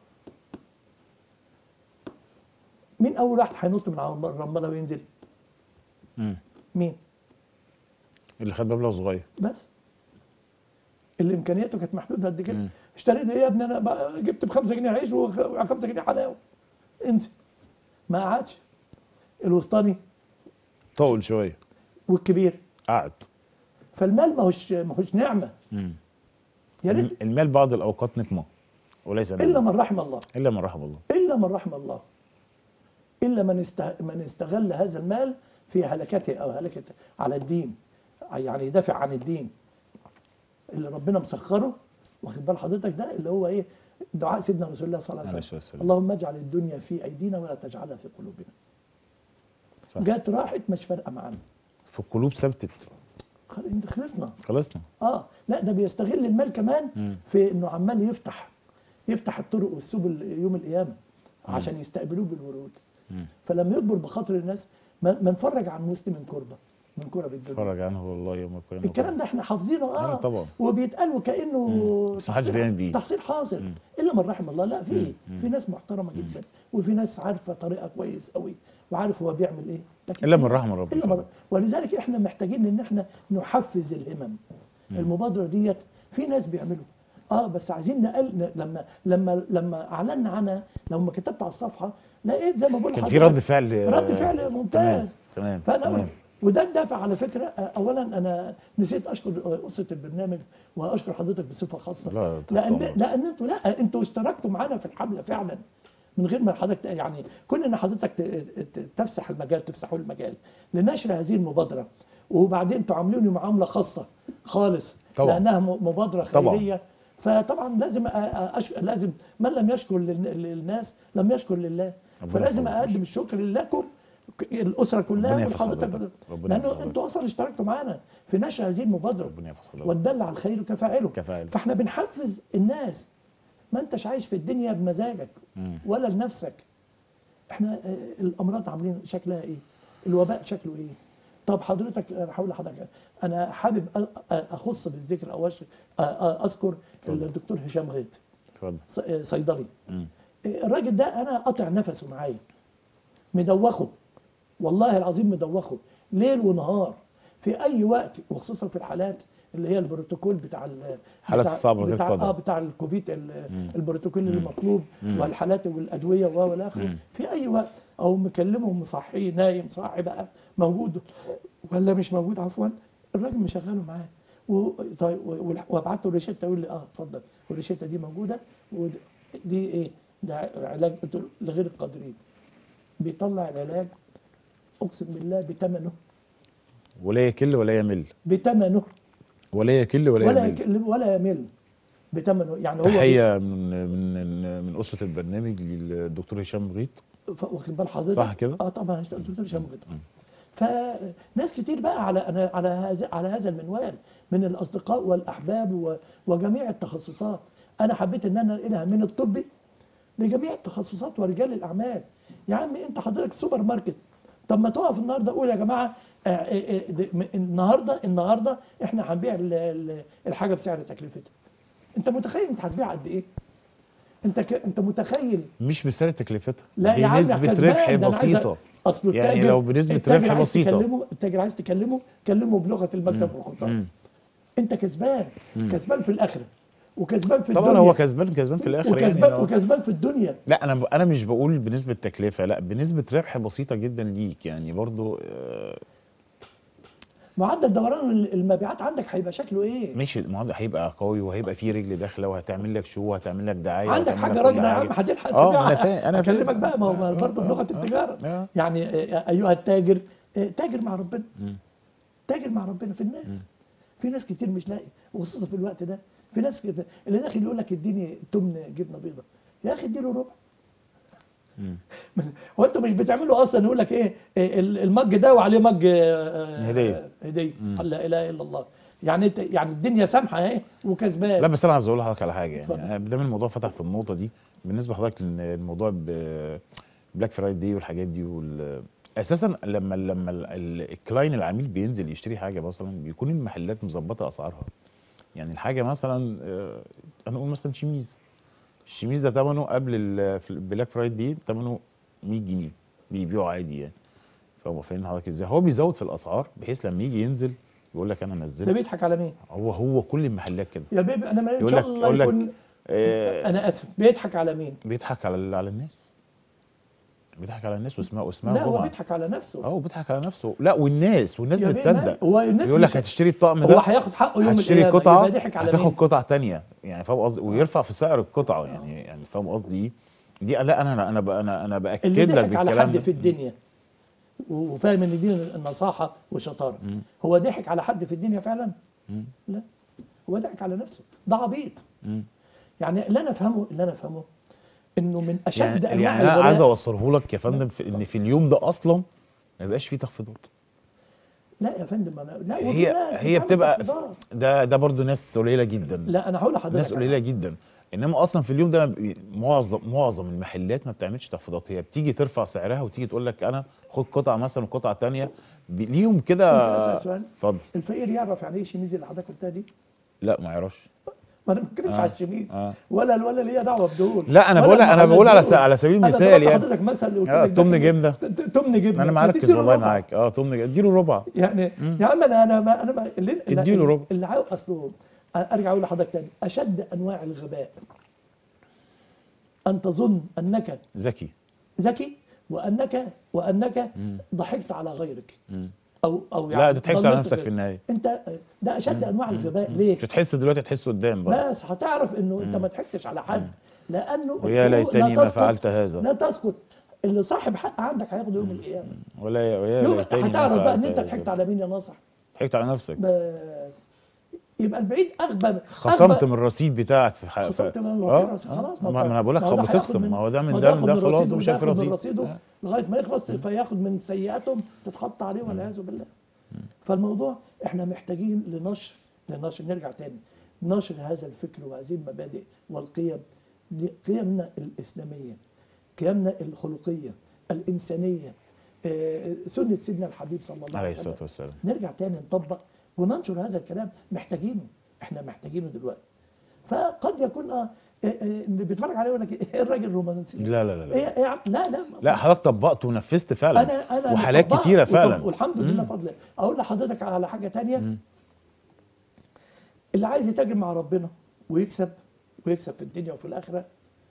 مين اول واحد هينط من على الرماله وينزل مين اللي خد مبلغ صغير بس اللي امكانياته كانت محدوده قد كده اشتريت ايه يا ابني انا بقى جبت بخمسة جنيه عيش وخمسة جنيه حلاوه انسى ما قعدش الوسطاني طول شويه والكبير قعد فالمال ما هوش ما هوش نعمه يا ريت المال بعض الاوقات نقمه وليس الا نعمه من رحم الله الا من رحم الله الا من رحم الله الا من است... من استغل هذا المال في هلكته او هلكته على الدين يعني يدافع عن الدين اللي ربنا مسخره واخد بال حضرتك ده اللي هو ايه دعاء سيدنا رسول الله صلى الله عليه عليه الصلاة وسلم والسلام. اللهم اجعل الدنيا في ايدينا ولا تجعلها في قلوبنا صح. جت راحت مش فارقه معانا في القلوب ثبتت خل- انت خلصنا خلصنا اه لا ده بيستغل المال كمان في انه عمال يفتح يفتح الطرق والسبل يوم القيامه عشان يستقبلوه بالورود فلما يكبر بخاطر الناس ما ما نفرج عن مسلم كربه من كرة الدنيا فرج عنه والله يوم كلنا الكلام ده احنا حافظينه اه أيوة طبعا. وبيتقال وكانه بس محدش تحصيل- بيعمل بيه. تحصيل حاصل الا من رحم الله لا في في ناس محترمه جدا وفي ناس عارفه طريقه كويس قوي وعارف هو بيعمل ايه لكن إلا من رحم ربنا الا من طبعا. ولذلك احنا محتاجين ان احنا نحفز الهمم المبادره ديت في ناس بيعملوا اه بس عايزين نقل ن- لما لما لما اعلنا عنها لما كتبت على الصفحه لقيت زي ما بقول كان في لحضرتك رد فعل رد فعل ممتاز تمام فانا تمام قلت وده الدافع على فكره آه، اولا انا نسيت اشكر آه، اسره البرنامج واشكر حضرتك بصفه خاصه لا، تحت لان أمرك. لان انتوا لا انتوا اشتركتوا معانا في الحمله فعلا من غير ما حضرتك يعني كون ان حضرتك ت- ت- تفسح المجال تفسحوا المجال لنشر هذه المبادره وبعدين انتوا عامليني معامله خاصه خالص طبعا. لانها م- مبادره طبعا. خيريه فطبعا لازم أ- أ- أشك... لازم من لم يشكر لل- للناس لم يشكر لله ربنا فلازم يحفظك. اقدم الشكر لكم ك- الاسره كلها ربنا يحفظ ولحضرتك حضرتك. ربنا يحفظ لانه حضرتك. انتوا اصلا اشتركتوا معانا في نشر هذه المبادره ربنا يحفظ حضرتك. والدل على الخير كفاعله كفاعله. فاحنا بنحفز الناس ما انتش عايش في الدنيا بمزاجك ولا لنفسك احنا آه، الامراض عاملين شكلها ايه الوباء شكله ايه طب حضرتك انا هقول لحضرتك انا حابب أ- أ- اخص بالذكر او أش- أ- أ- اذكر الدكتور هشام غيط اتفضل ص- آه، صيدلي الراجل ده انا قاطع نفسه معايا مدوخه والله العظيم مدوخه ليل ونهار في اي وقت وخصوصا في الحالات اللي هي البروتوكول بتاع ال- حالات بتاع- الصعبة غير بتاع قادرة. اه بتاع الكوفيد ال- البروتوكول اللي مطلوب والحالات والادويه و والى اخره في اي وقت او مكلمه مصحيه نايم صاحي بقى موجود ولا مش موجود عفوا الراجل مشغله معاه و- طيب و- وابعت له روشته يقول لي اه اتفضل والروشته دي موجوده ودي ايه؟ ده علاج قلت له لغير القادرين بيطلع العلاج اقسم بالله بثمنه ولا يكل ولا يمل بثمنه ولا يكل ولا, ولا يمل يك- ولا يمل بثمنه يعني هو تحيه من من من اسره البرنامج للدكتور هشام غيط ف- واخد بال حضرتك صح كده؟ اه طبعا الدكتور هشام غيط فناس كتير بقى على أنا على هذا على هذا المنوال من الاصدقاء والاحباب و- وجميع التخصصات انا حبيت ان انا انقلها من الطبي لجميع التخصصات ورجال الاعمال يا عم انت حضرتك سوبر ماركت طب ما تقف النهارده قول يا جماعه آه، آه، آه، ده- م- النهارده النهارده احنا هنبيع ال- ال- الحاجه بسعر تكلفتها انت متخيل انت هتبيع قد ايه انت ك... انت متخيل مش بسعر تكلفتها لا يا عم بنسبه كسبان، ربح ده أنا عايز أ- بسيطه اصل يعني التاجر لو بنسبة التاجر ربح عايز بسيطة. تكلمه التاجر عايز تكلمه كلمه بلغه المكسب والخساره انت كسبان كسبان في الاخره وكسبان في طبعا الدنيا هو كسبان كسبان في الاخر وكسبان يعني لو- وكسبان في الدنيا لا انا انا مش بقول بنسبه تكلفه لا بنسبه ربح بسيطه جدا ليك يعني برضو آه، معدل دوران المبيعات عندك هيبقى شكله ايه؟ ماشي الموضوع هيبقى قوي وهيبقى فيه رجل داخله وهتعمل لك شو وهتعمل لك دعايه عندك وهتعمل حاجه لك كل راجله يا عم حاجة. هتلحق اه تبيعها. انا فاهم انا فاهم اكلمك بقى ما هو برضه بلغه التجاره آه. يعني آه، ايها التاجر آه، تاجر مع ربنا تاجر مع ربنا في الناس في ناس كتير مش لاقي وخصوصا في الوقت ده في ناس كده اللي داخل يقول لك اديني تمن جبنه بيضه يا اخي اديله ربع هو انتوا مش بتعملوا اصلا يقول لك ايه إيه ال- المج ده وعليه مج آه، هدية. هديه لا اله الا الله يعني انت يعني الدنيا سامحه اهي وكسبان لا بس انا عايز اقول لحضرتك على حاجه اتفضل. يعني دام الموضوع فتح في النقطه دي بالنسبه لحضرتك الموضوع بلاك فرايداي والحاجات دي وال اساسا لما لما ال- ال- الكلاين العميل بينزل يشتري حاجه مثلا بيكون المحلات مظبطه اسعارها يعني الحاجه مثلا آه، انا اقول مثلا شيميز الشيميز ده ثمنه قبل ال- في البلاك فرايداي ثمنه 100 جنيه بيبيعه عادي يعني فهو فاهم حضرتك ازاي هو بيزود في الاسعار بحيث لما يجي ينزل يقول لك انا ده نزلت بيضحك على مين؟ هو هو كل المحلات كده يا بيبي انا ما ان يقول شاء لك الله يقول لك يكون آه، انا اسف بيضحك على مين؟ بيضحك على ال- على الناس بيضحك على الناس واسمها واسمها لا هو جمعه بيضحك على نفسه اه بيضحك على نفسه لا والناس والناس يا بيه بتصدق ما- هو الناس يقول لك مش- هتشتري الطقم هو ده هياخد حقه يوم هتشتري القيامه قطعه يبقى ضحك على هتاخد مين؟ قطعه تانية يعني فاهم قصدي ويرفع في سعر القطعه يعني يعني فاهم قصدي ايه دي لا انا انا ب- انا انا باكد اللي لك ضحك على بالكلام حد ده في الدنيا وفاهم ان دي النصاحه والشطاره هو ضحك على حد في الدنيا فعلا؟ لا هو ضحك على نفسه ده عبيط يعني اللي انا افهمه اللي انا افهمه انه من اشد يعني, انواع يعني انا الغباء- عايز اوصله لك يا فندم في ان في اليوم ده اصلا ما يبقاش فيه تخفيضات لا يا فندم انا لا وفي هي ناس هي بتعمل بتبقى تخفيضات. ده ده برضو ناس قليله جدا لا انا هقول لحضرتك ناس قليله جدا انما اصلا في اليوم ده بي- معظم معظم المحلات ما بتعملش تخفيضات هي بتيجي ترفع سعرها وتيجي تقول لك انا خد قطعه مثلا وقطعه تانية بي- ليهم ممكن كده أسأل سؤال؟ اتفضل الفقير يعرف يعني ايه شميز اللي حضرتك قلتها دي؟ لا ما يعرفش ما انا ما بتكلمش آه، على الشميز آه. ولا ولا ليا دعوه بدول لا، أنا ولا بقول- أنا المحلات بقول على دول. س- على سبيل أنا المثال ضربت يعني. حضرتك مثل قلت آه، لك تمن ده جبنة. ت- ت- تمن جبنه انا ما مركز تديله والله ربع. معاك اه تمن اديله ربع يعني يا عم انا انا ما انا ما اللي اللي- اديله ربع. اللي عاوز اصله ارجع اقول لحضرتك تاني اشد انواع الغباء ان تظن انك ذكي ذكي وانك وانك ضحكت على غيرك او او لا، ده ضحكت على ضللت نفسك غيرك. في النهاية. انت ده اشد انواع الغباء ليه؟ مش هتحس دلوقتي هتحس قدام بقى بس هتعرف انه انت ما ضحكتش على حد لانه ويا الحقوق ليتني لا ما تسقط- فعلت هذا. لا تسقط اللي صاحب حق عندك هياخده يوم القيامه ولا ويا يوم ليتني ما هتعرف بقى ان فعلت انت هذا. ضحكت على مين يا ناصح ضحكت على نفسك بس يبقى البعيد اغبى خصمت أغبى- من الرصيد بتاك في حق خصمت من آه، الوصية آه. خلاص ما انا بقول لك ما هو ده هياخد بتخصم من- ما هو ده ما من ده ده من ياخد ده خلاص رصيده ومش شايف وده ياخد من رصيد رصيده آه. لغايه ما يخلص فياخد من سيئاتهم تتحط عليه والعياذ بالله فالموضوع احنا محتاجين لنشر لنشر نرجع تاني نشر هذا الفكر وهذه المبادئ والقيم دي قيمنا الاسلاميه قيمنا الخلقيه الانسانيه آه، سنه سيدنا الحبيب صلى الله عليه عليه وسلم الصلاه والسلام نرجع تاني نطبق وننشر هذا الكلام محتاجينه احنا محتاجينه دلوقتي فقد يكون اه آه، آه، اللي بيتفرج عليه يقول لك ايه الراجل الرومانسي لا لا لا لا ايه ايه يا عم لا لا لا حضرتك طبقت ونفذت فعلا انا انا وحالات طبقت كتيره وطب- فعلا والحمد لله فضل اقول لحضرتك على حاجه تانية اللي عايز يتاجر مع ربنا ويكسب ويكسب في الدنيا وفي الاخره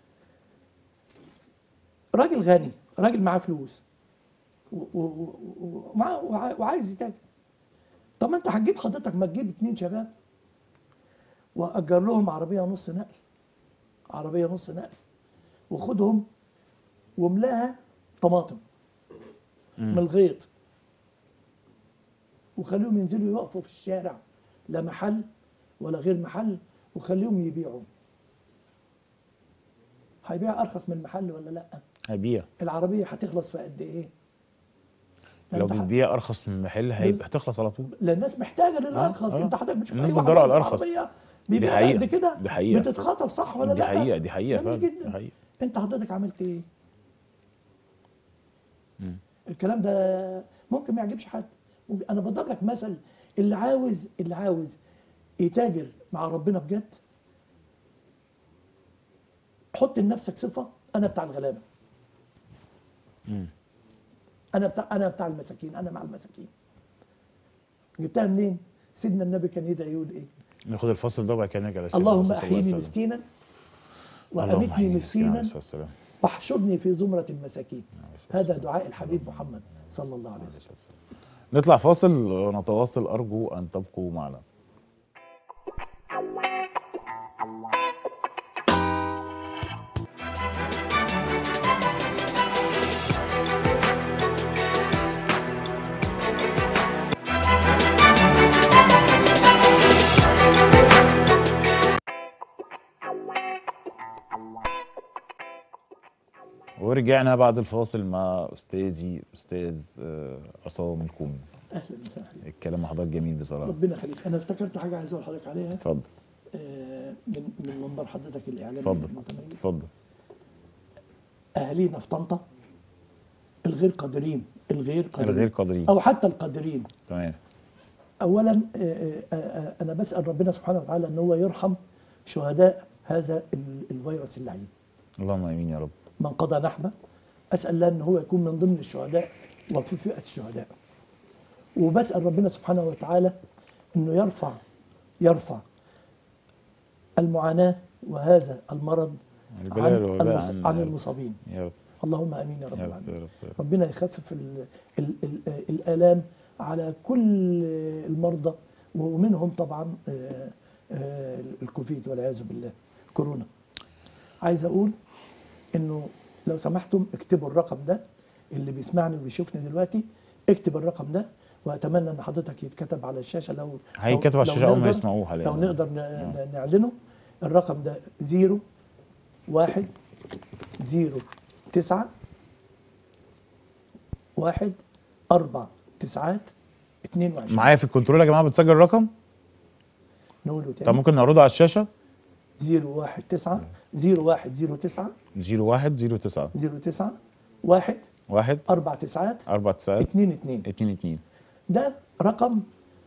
راجل غني راجل معاه فلوس و- و- و- ومعاه وع- وعايز يتاجر طب ما انت هتجيب حضرتك ما تجيب اتنين شباب واجر لهم عربيه نص نقل عربيه نص نقل وخدهم واملاها طماطم من الغيط وخليهم ينزلوا يقفوا في الشارع لا محل ولا غير محل وخليهم يبيعوا هيبيع ارخص من المحل ولا لا هبيع العربيه هتخلص في قد ايه لا لو انت ح- بتبيع ارخص من محل هيبقى هتخلص على طول لا الناس محتاجه للارخص آه. انت حضرتك بتشوف الناس أي واحد بتدور على عنده الأرخص. عربية بيبيع حقيقة. قد كده دي حقيقة. بتتخطف صح ولا دي لا حقيقة، دي حقيقة جميل فعلا، جدا دي حقيقة. انت حضرتك عملت ايه الكلام ده ممكن ما يعجبش حد ممكن- انا بضرب لك مثل اللي عاوز اللي عاوز يتاجر مع ربنا بجد حط لنفسك صفه انا بتاع الغلابه انا بتاع انا بتاع المساكين انا مع المساكين جبتها منين سيدنا النبي كان يدعي يقول ايه ناخد الفصل ده وبعد كده نرجع لسيدنا اللهم الرسول صلى الله عليه احيني وسلم. مسكينا اللهم وامتني احيني مسكينا عليه مسكينا الصلاه والسلام واحشرني في زمرة المساكين هذا دعاء الحبيب محمد صلى الله عليه وسلم نطلع فاصل ونتواصل ارجو ان تبقوا معنا ورجعنا بعد الفاصل مع استاذي استاذ آه، عصام الكومي اهلا وسهلا الكلام مع حضرتك جميل بصراحه ربنا يخليك انا افتكرت حاجه عايز اقول لحضرتك عليها اتفضل آه، من من منبر حضرتك الاعلامي اتفضل المتميز اتفضل اهالينا في طنطا الغير قادرين الغير قادرين الغير قادرين. او حتى القادرين تمام اولا آه، آه، آه، انا بسال ربنا سبحانه وتعالى ان هو يرحم شهداء هذا ال- الفيروس اللعين اللهم امين يا رب من قضى نحبه اسال الله ان هو يكون من ضمن الشهداء وفي فئه الشهداء وبسال ربنا سبحانه وتعالى انه يرفع يرفع المعاناه وهذا المرض عن, البلاء والوباء المص... عن- عن المصابين يا رب اللهم امين يا رب يا رب العالمين يا رب, يا رب. ربنا يخفف ال ال ال الالام على كل المرضى ومنهم طبعا آه، آه، الكوفيد والعياذ بالله كورونا عايز اقول انه لو سمحتم اكتبوا الرقم ده اللي بيسمعني وبيشوفني دلوقتي اكتب الرقم ده واتمنى ان حضرتك يتكتب على الشاشه لو هيتكتب لو- على لو الشاشة أول ما نقدر- يسمعوه حاليا. لو نقدر ن- ن- نعلنه الرقم ده زيرو واحد زيرو تسعة واحد أربع تسعات اتنين وعشرين معايا في الكنترول يا جماعه بتسجل الرقم نقوله طب تاني ممكن نعرضه على الشاشه 019 0109 01 09 09 1 1 4 تسعات 4 9 2 2 2 2 ده رقم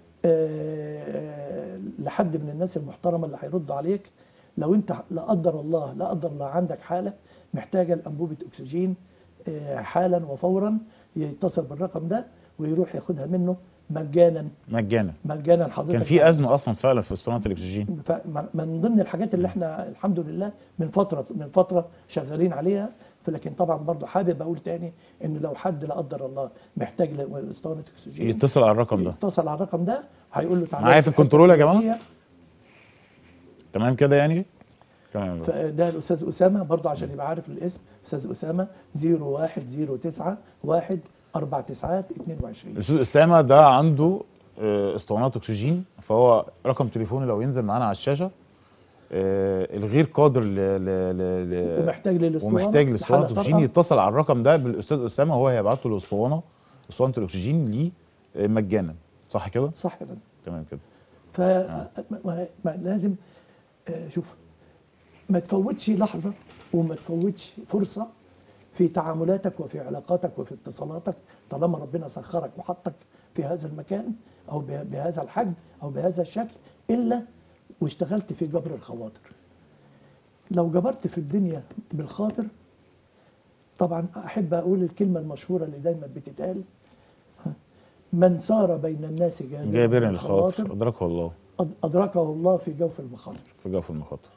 آه، لحد من الناس المحترمه اللي هيردوا عليك لو انت لا قدر الله لا قدر الله عندك حاله محتاجه لانبوبه اكسجين آه، حالا وفورا يتصل بالرقم ده ويروح ياخدها منه مجانا مجانا مجانا حضرتك كان في ازمه اصلا فعلا في اسطوانات الاكسجين ف- من ضمن الحاجات اللي احنا الحمد لله من فتره من فتره شغالين عليها فلكن طبعا برضو حابب اقول تاني ان لو حد لا قدر الله محتاج لاسطوانه اكسجين يتصل على الرقم ده يتصل على الرقم ده هيقول له تعالى معايا في الكنترول يا جماعة؟ الفلانية. تمام كده يعني تمام فده الاستاذ اسامه برضه عشان يبقى عارف الاسم استاذ اسامه 0109 1 4 تسعات 22 الاستاذ اسامه ده عنده آه، اسطوانات اكسجين فهو رقم تليفونه لو ينزل معانا على الشاشه آه، الغير قادر ل ل ل ل ومحتاج للاسطوانه ومحتاج لاسطوانه لحالة اكسجين طارئة. يتصل على الرقم ده بالاستاذ اسامه وهو هيبعت له الاسطوانه اسطوانه الاكسجين ليه آه، مجانا صح كده؟ صح يا فندم تمام كده ف ما- ما- لازم آه، شوف ما تفوتش لحظه وما تفوتش فرصه في تعاملاتك وفي علاقاتك وفي اتصالاتك طالما ربنا سخرك وحطك في هذا المكان او به- بهذا الحجم او بهذا الشكل الا واشتغلت في جبر الخواطر لو جبرت في الدنيا بالخاطر طبعا احب اقول الكلمه المشهوره اللي دايما بتتقال من سار بين الناس جابرا جابر الخواطر ادركه الله أد- أدركه الله في جوف المخاطر في جوف المخاطر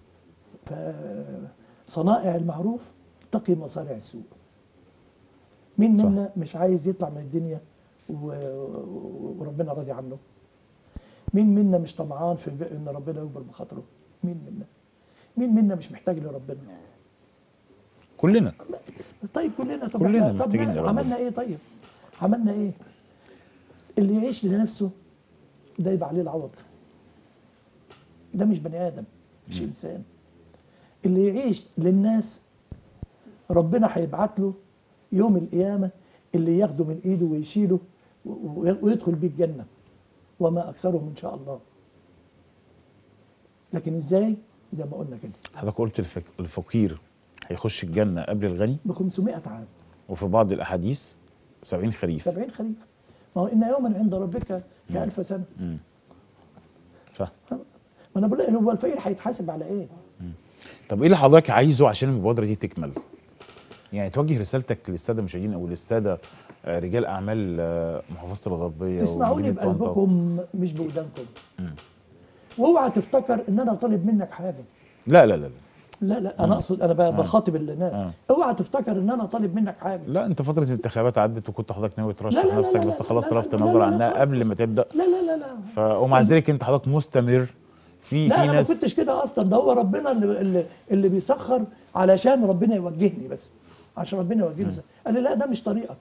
فصنائع المعروف تقي مصارع السوء مين صح. منا مش عايز يطلع من الدنيا و- و- وربنا راضي عنه مين منا مش طمعان في ج- ان ربنا يكبر بخاطره مين منا مين منا مش محتاج لربنا كلنا طيب كلنا طب كلنا إحنا- طب محتاجين ما- لربنا. عملنا ايه طيب عملنا ايه اللي يعيش لنفسه ده يبقى عليه العوض ده مش بني ادم مش انسان اللي يعيش للناس ربنا هيبعت له يوم القيامه اللي ياخده من ايده ويشيله و- و- ويدخل بيه الجنه وما اكثرهم ان شاء الله لكن ازاي زي ما قلنا كده حضرتك قلت الفك... الفقير هيخش الجنه قبل الغني ب 500 عام وفي بعض الاحاديث 70 خريف 70 خريف ما هو ان يوما عند ربك كألف سنه صح ما انا بقول لك هو الفقير هيتحاسب على ايه؟ طب ايه اللي حضرتك عايزه عشان المبادره دي تكمل؟ يعني توجه رسالتك للساده المشاهدين او للساده آه، رجال اعمال آه، محافظه الغربيه تسمعوني ومدينة طنطا. بقلبكم مش بودانكم واوعى تفتكر ان انا طالب منك حاجه لا لا لا لا لا لا انا اقصد انا ب- بخاطب الناس آه. اوعى تفتكر ان انا طالب منك حاجه لا انت فتره الانتخابات عدت وكنت حضرتك ناوي ترشح لا، لا، لا، نفسك لا، بس لا، خلاص لا، طرفت لا، النظر لا، لا، عنها خالص. قبل ما تبدا لا لا لا لا ف... ومع ذلك انت حضرتك مستمر في لا في انا ما ناس كنتش كده اصلا ده هو ربنا اللي اللي, اللي بيسخر علشان ربنا يوجهني بس عشان ربنا يوجهني بس. قال لي لا ده مش طريقك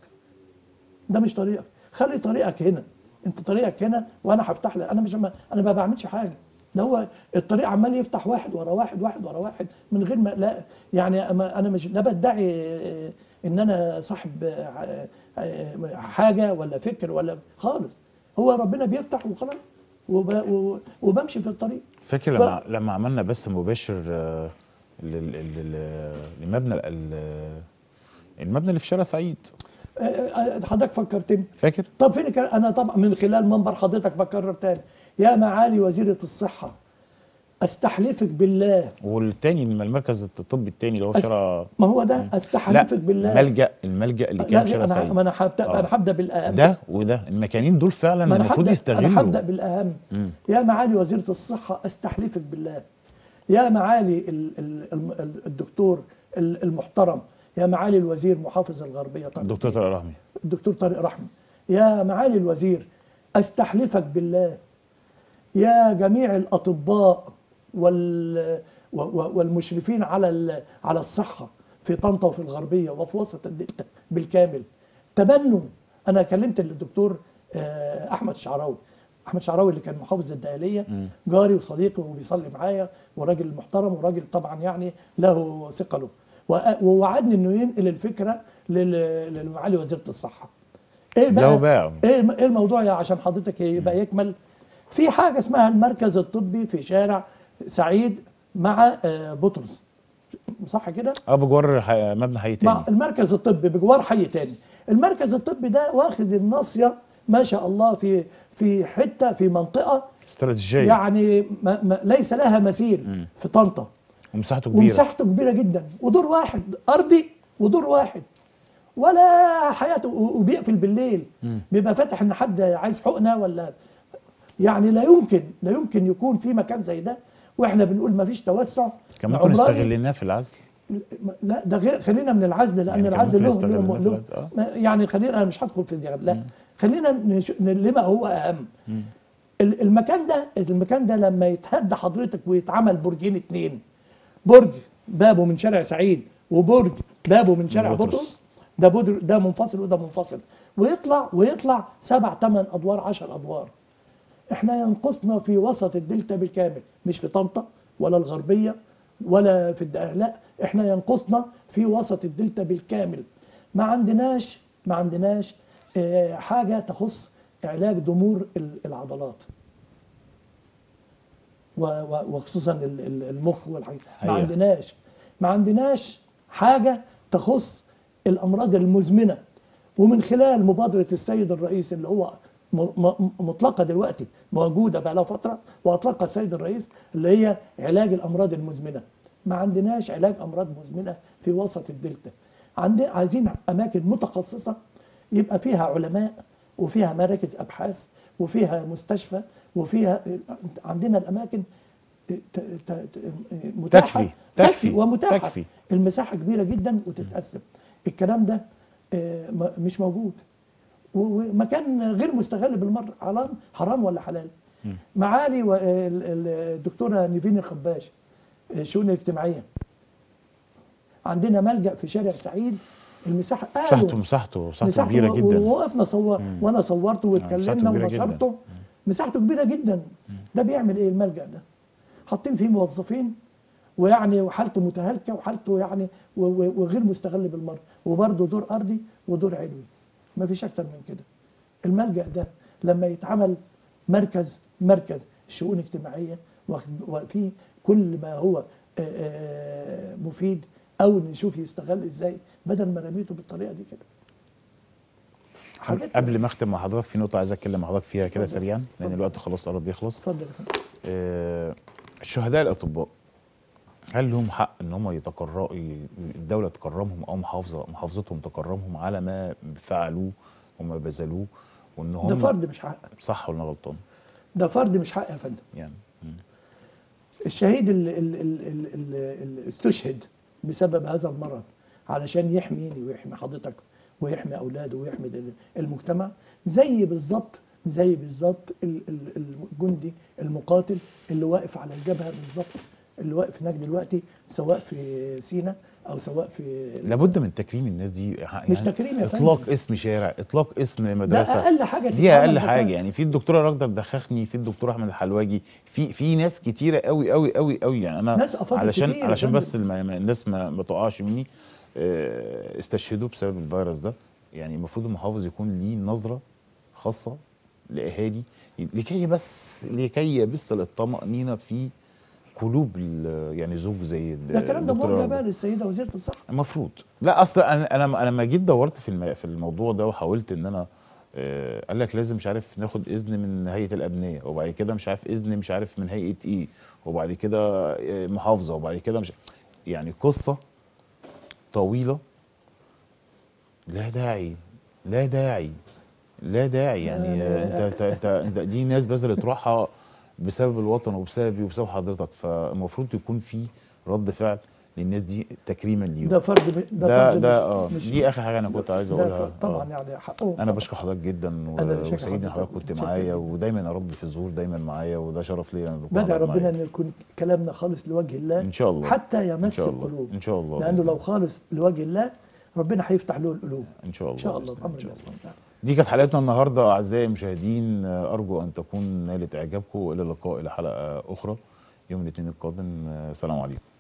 ده مش طريقك خلي طريقك هنا انت طريقك هنا وانا هفتح لك انا مش ما انا ما بعملش حاجه ده هو الطريق عمال يفتح واحد ورا واحد واحد ورا واحد من غير ما لا يعني أما انا مش لا بدعي آه، ان انا صاحب آه، آه، حاجه ولا فكر ولا خالص هو ربنا بيفتح وخلاص وب- و- وبمشي في الطريق فاكر ف- لما لما عملنا بث مباشر آه، لل- لل- لل- لمبنى ال- المبنى اللي في شارع سعيد آه، آه، حضرتك فكرتني فاكر؟ طب فين الكلام؟ انا طبعا من خلال منبر حضرتك بكرر تاني يا معالي وزيره الصحه استحلفك بالله والتاني المركز الطبي التاني اللي هو في أس- شارع ما هو ده لا استحلفك بالله ملجأ الملجأ اللي كان في شارع لا انا سعيد ما انا هبدا آه. انا هبدا بالاهم ده وده المكانين دول فعلا ما انا المفروض هبدا انا يستغلوا هبدا بالاهم يا معالي وزيره الصحه استحلفك بالله يا معالي ال- ال- الم- الدكتور ال- المحترم يا معالي الوزير محافظ الغربيه طبعا الدكتور طارق رحمي الدكتور طارق رحمي يا معالي الوزير استحلفك بالله يا جميع الاطباء وال و- و- والمشرفين على ال- على الصحه في طنطا وفي الغربيه وفي وسط الدلتا بالكامل تبنوا انا كلمت الدكتور آه، احمد الشعراوي احمد الشعراوي اللي كان محافظ الدقهليه جاري وصديقي وبيصلي معايا وراجل محترم وراجل طبعا يعني له ثقله وأ- ووعدني انه ينقل الفكره لل- لمعالي وزيره الصحه ايه لو بقى باع. ايه ايه الموضوع يا عشان حضرتك يبقى يكمل في حاجه اسمها المركز الطبي في شارع سعيد مع آه، بطرس صح كده اه بجوار ح- مبنى حي تاني مع المركز الطبي بجوار حي تاني المركز الطبي ده واخد الناصيه ما شاء الله في في حته في منطقه استراتيجيه يعني ما ما ليس لها مثيل في طنطا ومساحته كبيره ومساحته كبيره جدا ودور واحد ارضي ودور واحد ولا حياته و- وبيقفل بالليل بيبقى فاتح ان حد عايز حقنه ولا يعني لا يمكن لا يمكن يكون في مكان زي ده واحنا بنقول ما فيش توسع كان ممكن عمراني. نستغلناه في العزل لا ده غير خلينا من العزل لان يعني كان العزل ممكن له يستغل له الناس له دلوقتي، آه. ما- يعني خلينا انا مش هدخل في دي لا خلينا نش... لما هو اهم ال- المكان ده المكان ده لما يتهد حضرتك ويتعمل برجين اتنين برج بابه من شارع سعيد وبرج بابه من شارع بطرس. بطرس ده بدر ده منفصل وده منفصل ويطلع ويطلع سبع ثمان ادوار عشر ادوار احنا ينقصنا في وسط الدلتا بالكامل مش في طنطا ولا الغربيه ولا في الدقهلية لا احنا ينقصنا في وسط الدلتا بالكامل ما عندناش ما عندناش اه حاجه تخص علاج ضمور ال- العضلات و- و- وخصوصا ال- ال- المخ والحاجات ما حقيقة. عندناش ما عندناش حاجه تخص الامراض المزمنه ومن خلال مبادره السيد الرئيس اللي هو م- م- مطلقه دلوقتي موجوده بقى لها فتره واطلقها السيد الرئيس اللي هي علاج الامراض المزمنه ما عندناش علاج امراض مزمنه في وسط الدلتا عندنا عايزين اماكن متخصصه يبقى فيها علماء وفيها مراكز ابحاث وفيها مستشفى وفيها عندنا الاماكن ت- ت- ت- متاحه تكفي- تكفي- ومتاحه تكفي. المساحه كبيره جدا وتتقسم الكلام ده آه، م- مش موجود و- ومكان غير مستغل بالمره حرام حرام ولا حلال معالي و- ال- ال- الدكتوره نيفين الخباش آه، الشؤون الاجتماعيه عندنا ملجا في شارع سعيد المساحه مساحته قالوا مساحته مساحته مساحته كبيره و- جدا ووقفنا صور وانا صورته مساحته واتكلمنا كبيرة جداً. ونشرته مساحته كبيره جدا ده بيعمل ايه الملجا ده حاطين فيه موظفين ويعني وحالته متهالكه وحالته يعني و- و- وغير مستغل بالمره وبرضه دور ارضي ودور علوي ما فيش اكتر من كده الملجا ده لما يتعمل مركز مركز شؤون اجتماعيه واخد- وفيه كل ما هو آه، آه، مفيد او نشوف يستغل ازاي بدل ما رميته بالطريقه دي كده حاجات قبل ما اختم مع حضرتك في نقطه عايز اتكلم مع حضرتك فيها كده سريعا لان الوقت خلاص قرب يخلص اتفضل يا فندم آه، الشهداء الاطباء هل لهم حق ان هم يتكرموا الدوله تكرمهم او محافظه محافظتهم تكرمهم على ما فعلوه وما بذلوه وان هم ده فرد مش حق صح ولا أنا غلطان ده فرد مش حق يا فندم يعني مم. الشهيد اللي, اللي, اللي, اللي استشهد بسبب هذا المرض علشان يحميني ويحمي حضرتك ويحمي اولاده ويحمي ال- المجتمع زي بالظبط زي بالظبط ال- ال- الجندي المقاتل اللي واقف على الجبهه بالظبط اللي واقف هناك دلوقتي سواء في سينا او سواء في لابد من تكريم الناس دي يعني مش تكريم يا اطلاق فندم. اسم شارع اطلاق اسم مدرسه اقل حاجة دي تتعمل اقل مكان. حاجه يعني في الدكتوره راغده الدخاخني في الدكتور احمد الحلواجي في في ناس كتيره قوي قوي قوي قوي يعني انا ناس أفاضل علشان كتير يا علشان فندم. بس الم- ما- الناس ما, ما تقعش مني آه، استشهدوا بسبب الفيروس ده يعني المفروض المحافظ يكون ليه نظره خاصه لاهالي لكي بس لكي يبث الطمانينه في قلوب ال- يعني زوج زي ده الكلام ده الدكتورة موجه راغدة. بقى للسيده وزيره الصحه المفروض لا اصل انا انا انا لما جيت دورت في الم... في الموضوع ده وحاولت ان انا آه قال لك لازم مش عارف ناخد اذن من هيئه الابنيه وبعد كده مش عارف اذن مش عارف من هيئه ايه وبعد كده آه، محافظه وبعد كده مش يعني قصه طويله لا داعي لا داعي لا داعي يعني آه، انت انت انت, انت دي ناس بذلت روحها بسبب الوطن وبسببي وبسبب حضرتك فالمفروض يكون في رد فعل للناس دي تكريما ليهم ده فرد ب- ده ده فرد ده مش- اه مش دي اخر حاجه انا كنت عايز ده اقولها ف- طبعا آه. يعني حقه انا بشكر حضرتك جدا و- أنا اللي شاكر وسعيد ان حضرتك. حضرتك كنت متشكر معايا جداً. ودايما يا رب في الظهور دايما معايا وده شرف ليا انا بكون بدعي قاعد ربنا معايا. ان يكون كلامنا خالص لوجه الله ان شاء الله حتى ان يمس شاء الله القلوب ان شاء الله لانه بإذن لو الله. خالص لوجه الله ربنا هيفتح له القلوب ان شاء الله ان شاء الله بإذن بامر إن شاء الله سبحانه وتعالى دي كانت حلقتنا النهارده اعزائي المشاهدين آه، ارجو ان تكون نالت اعجابكم والى اللقاء الى حلقه اخرى يوم الاثنين القادم آه، سلام عليكم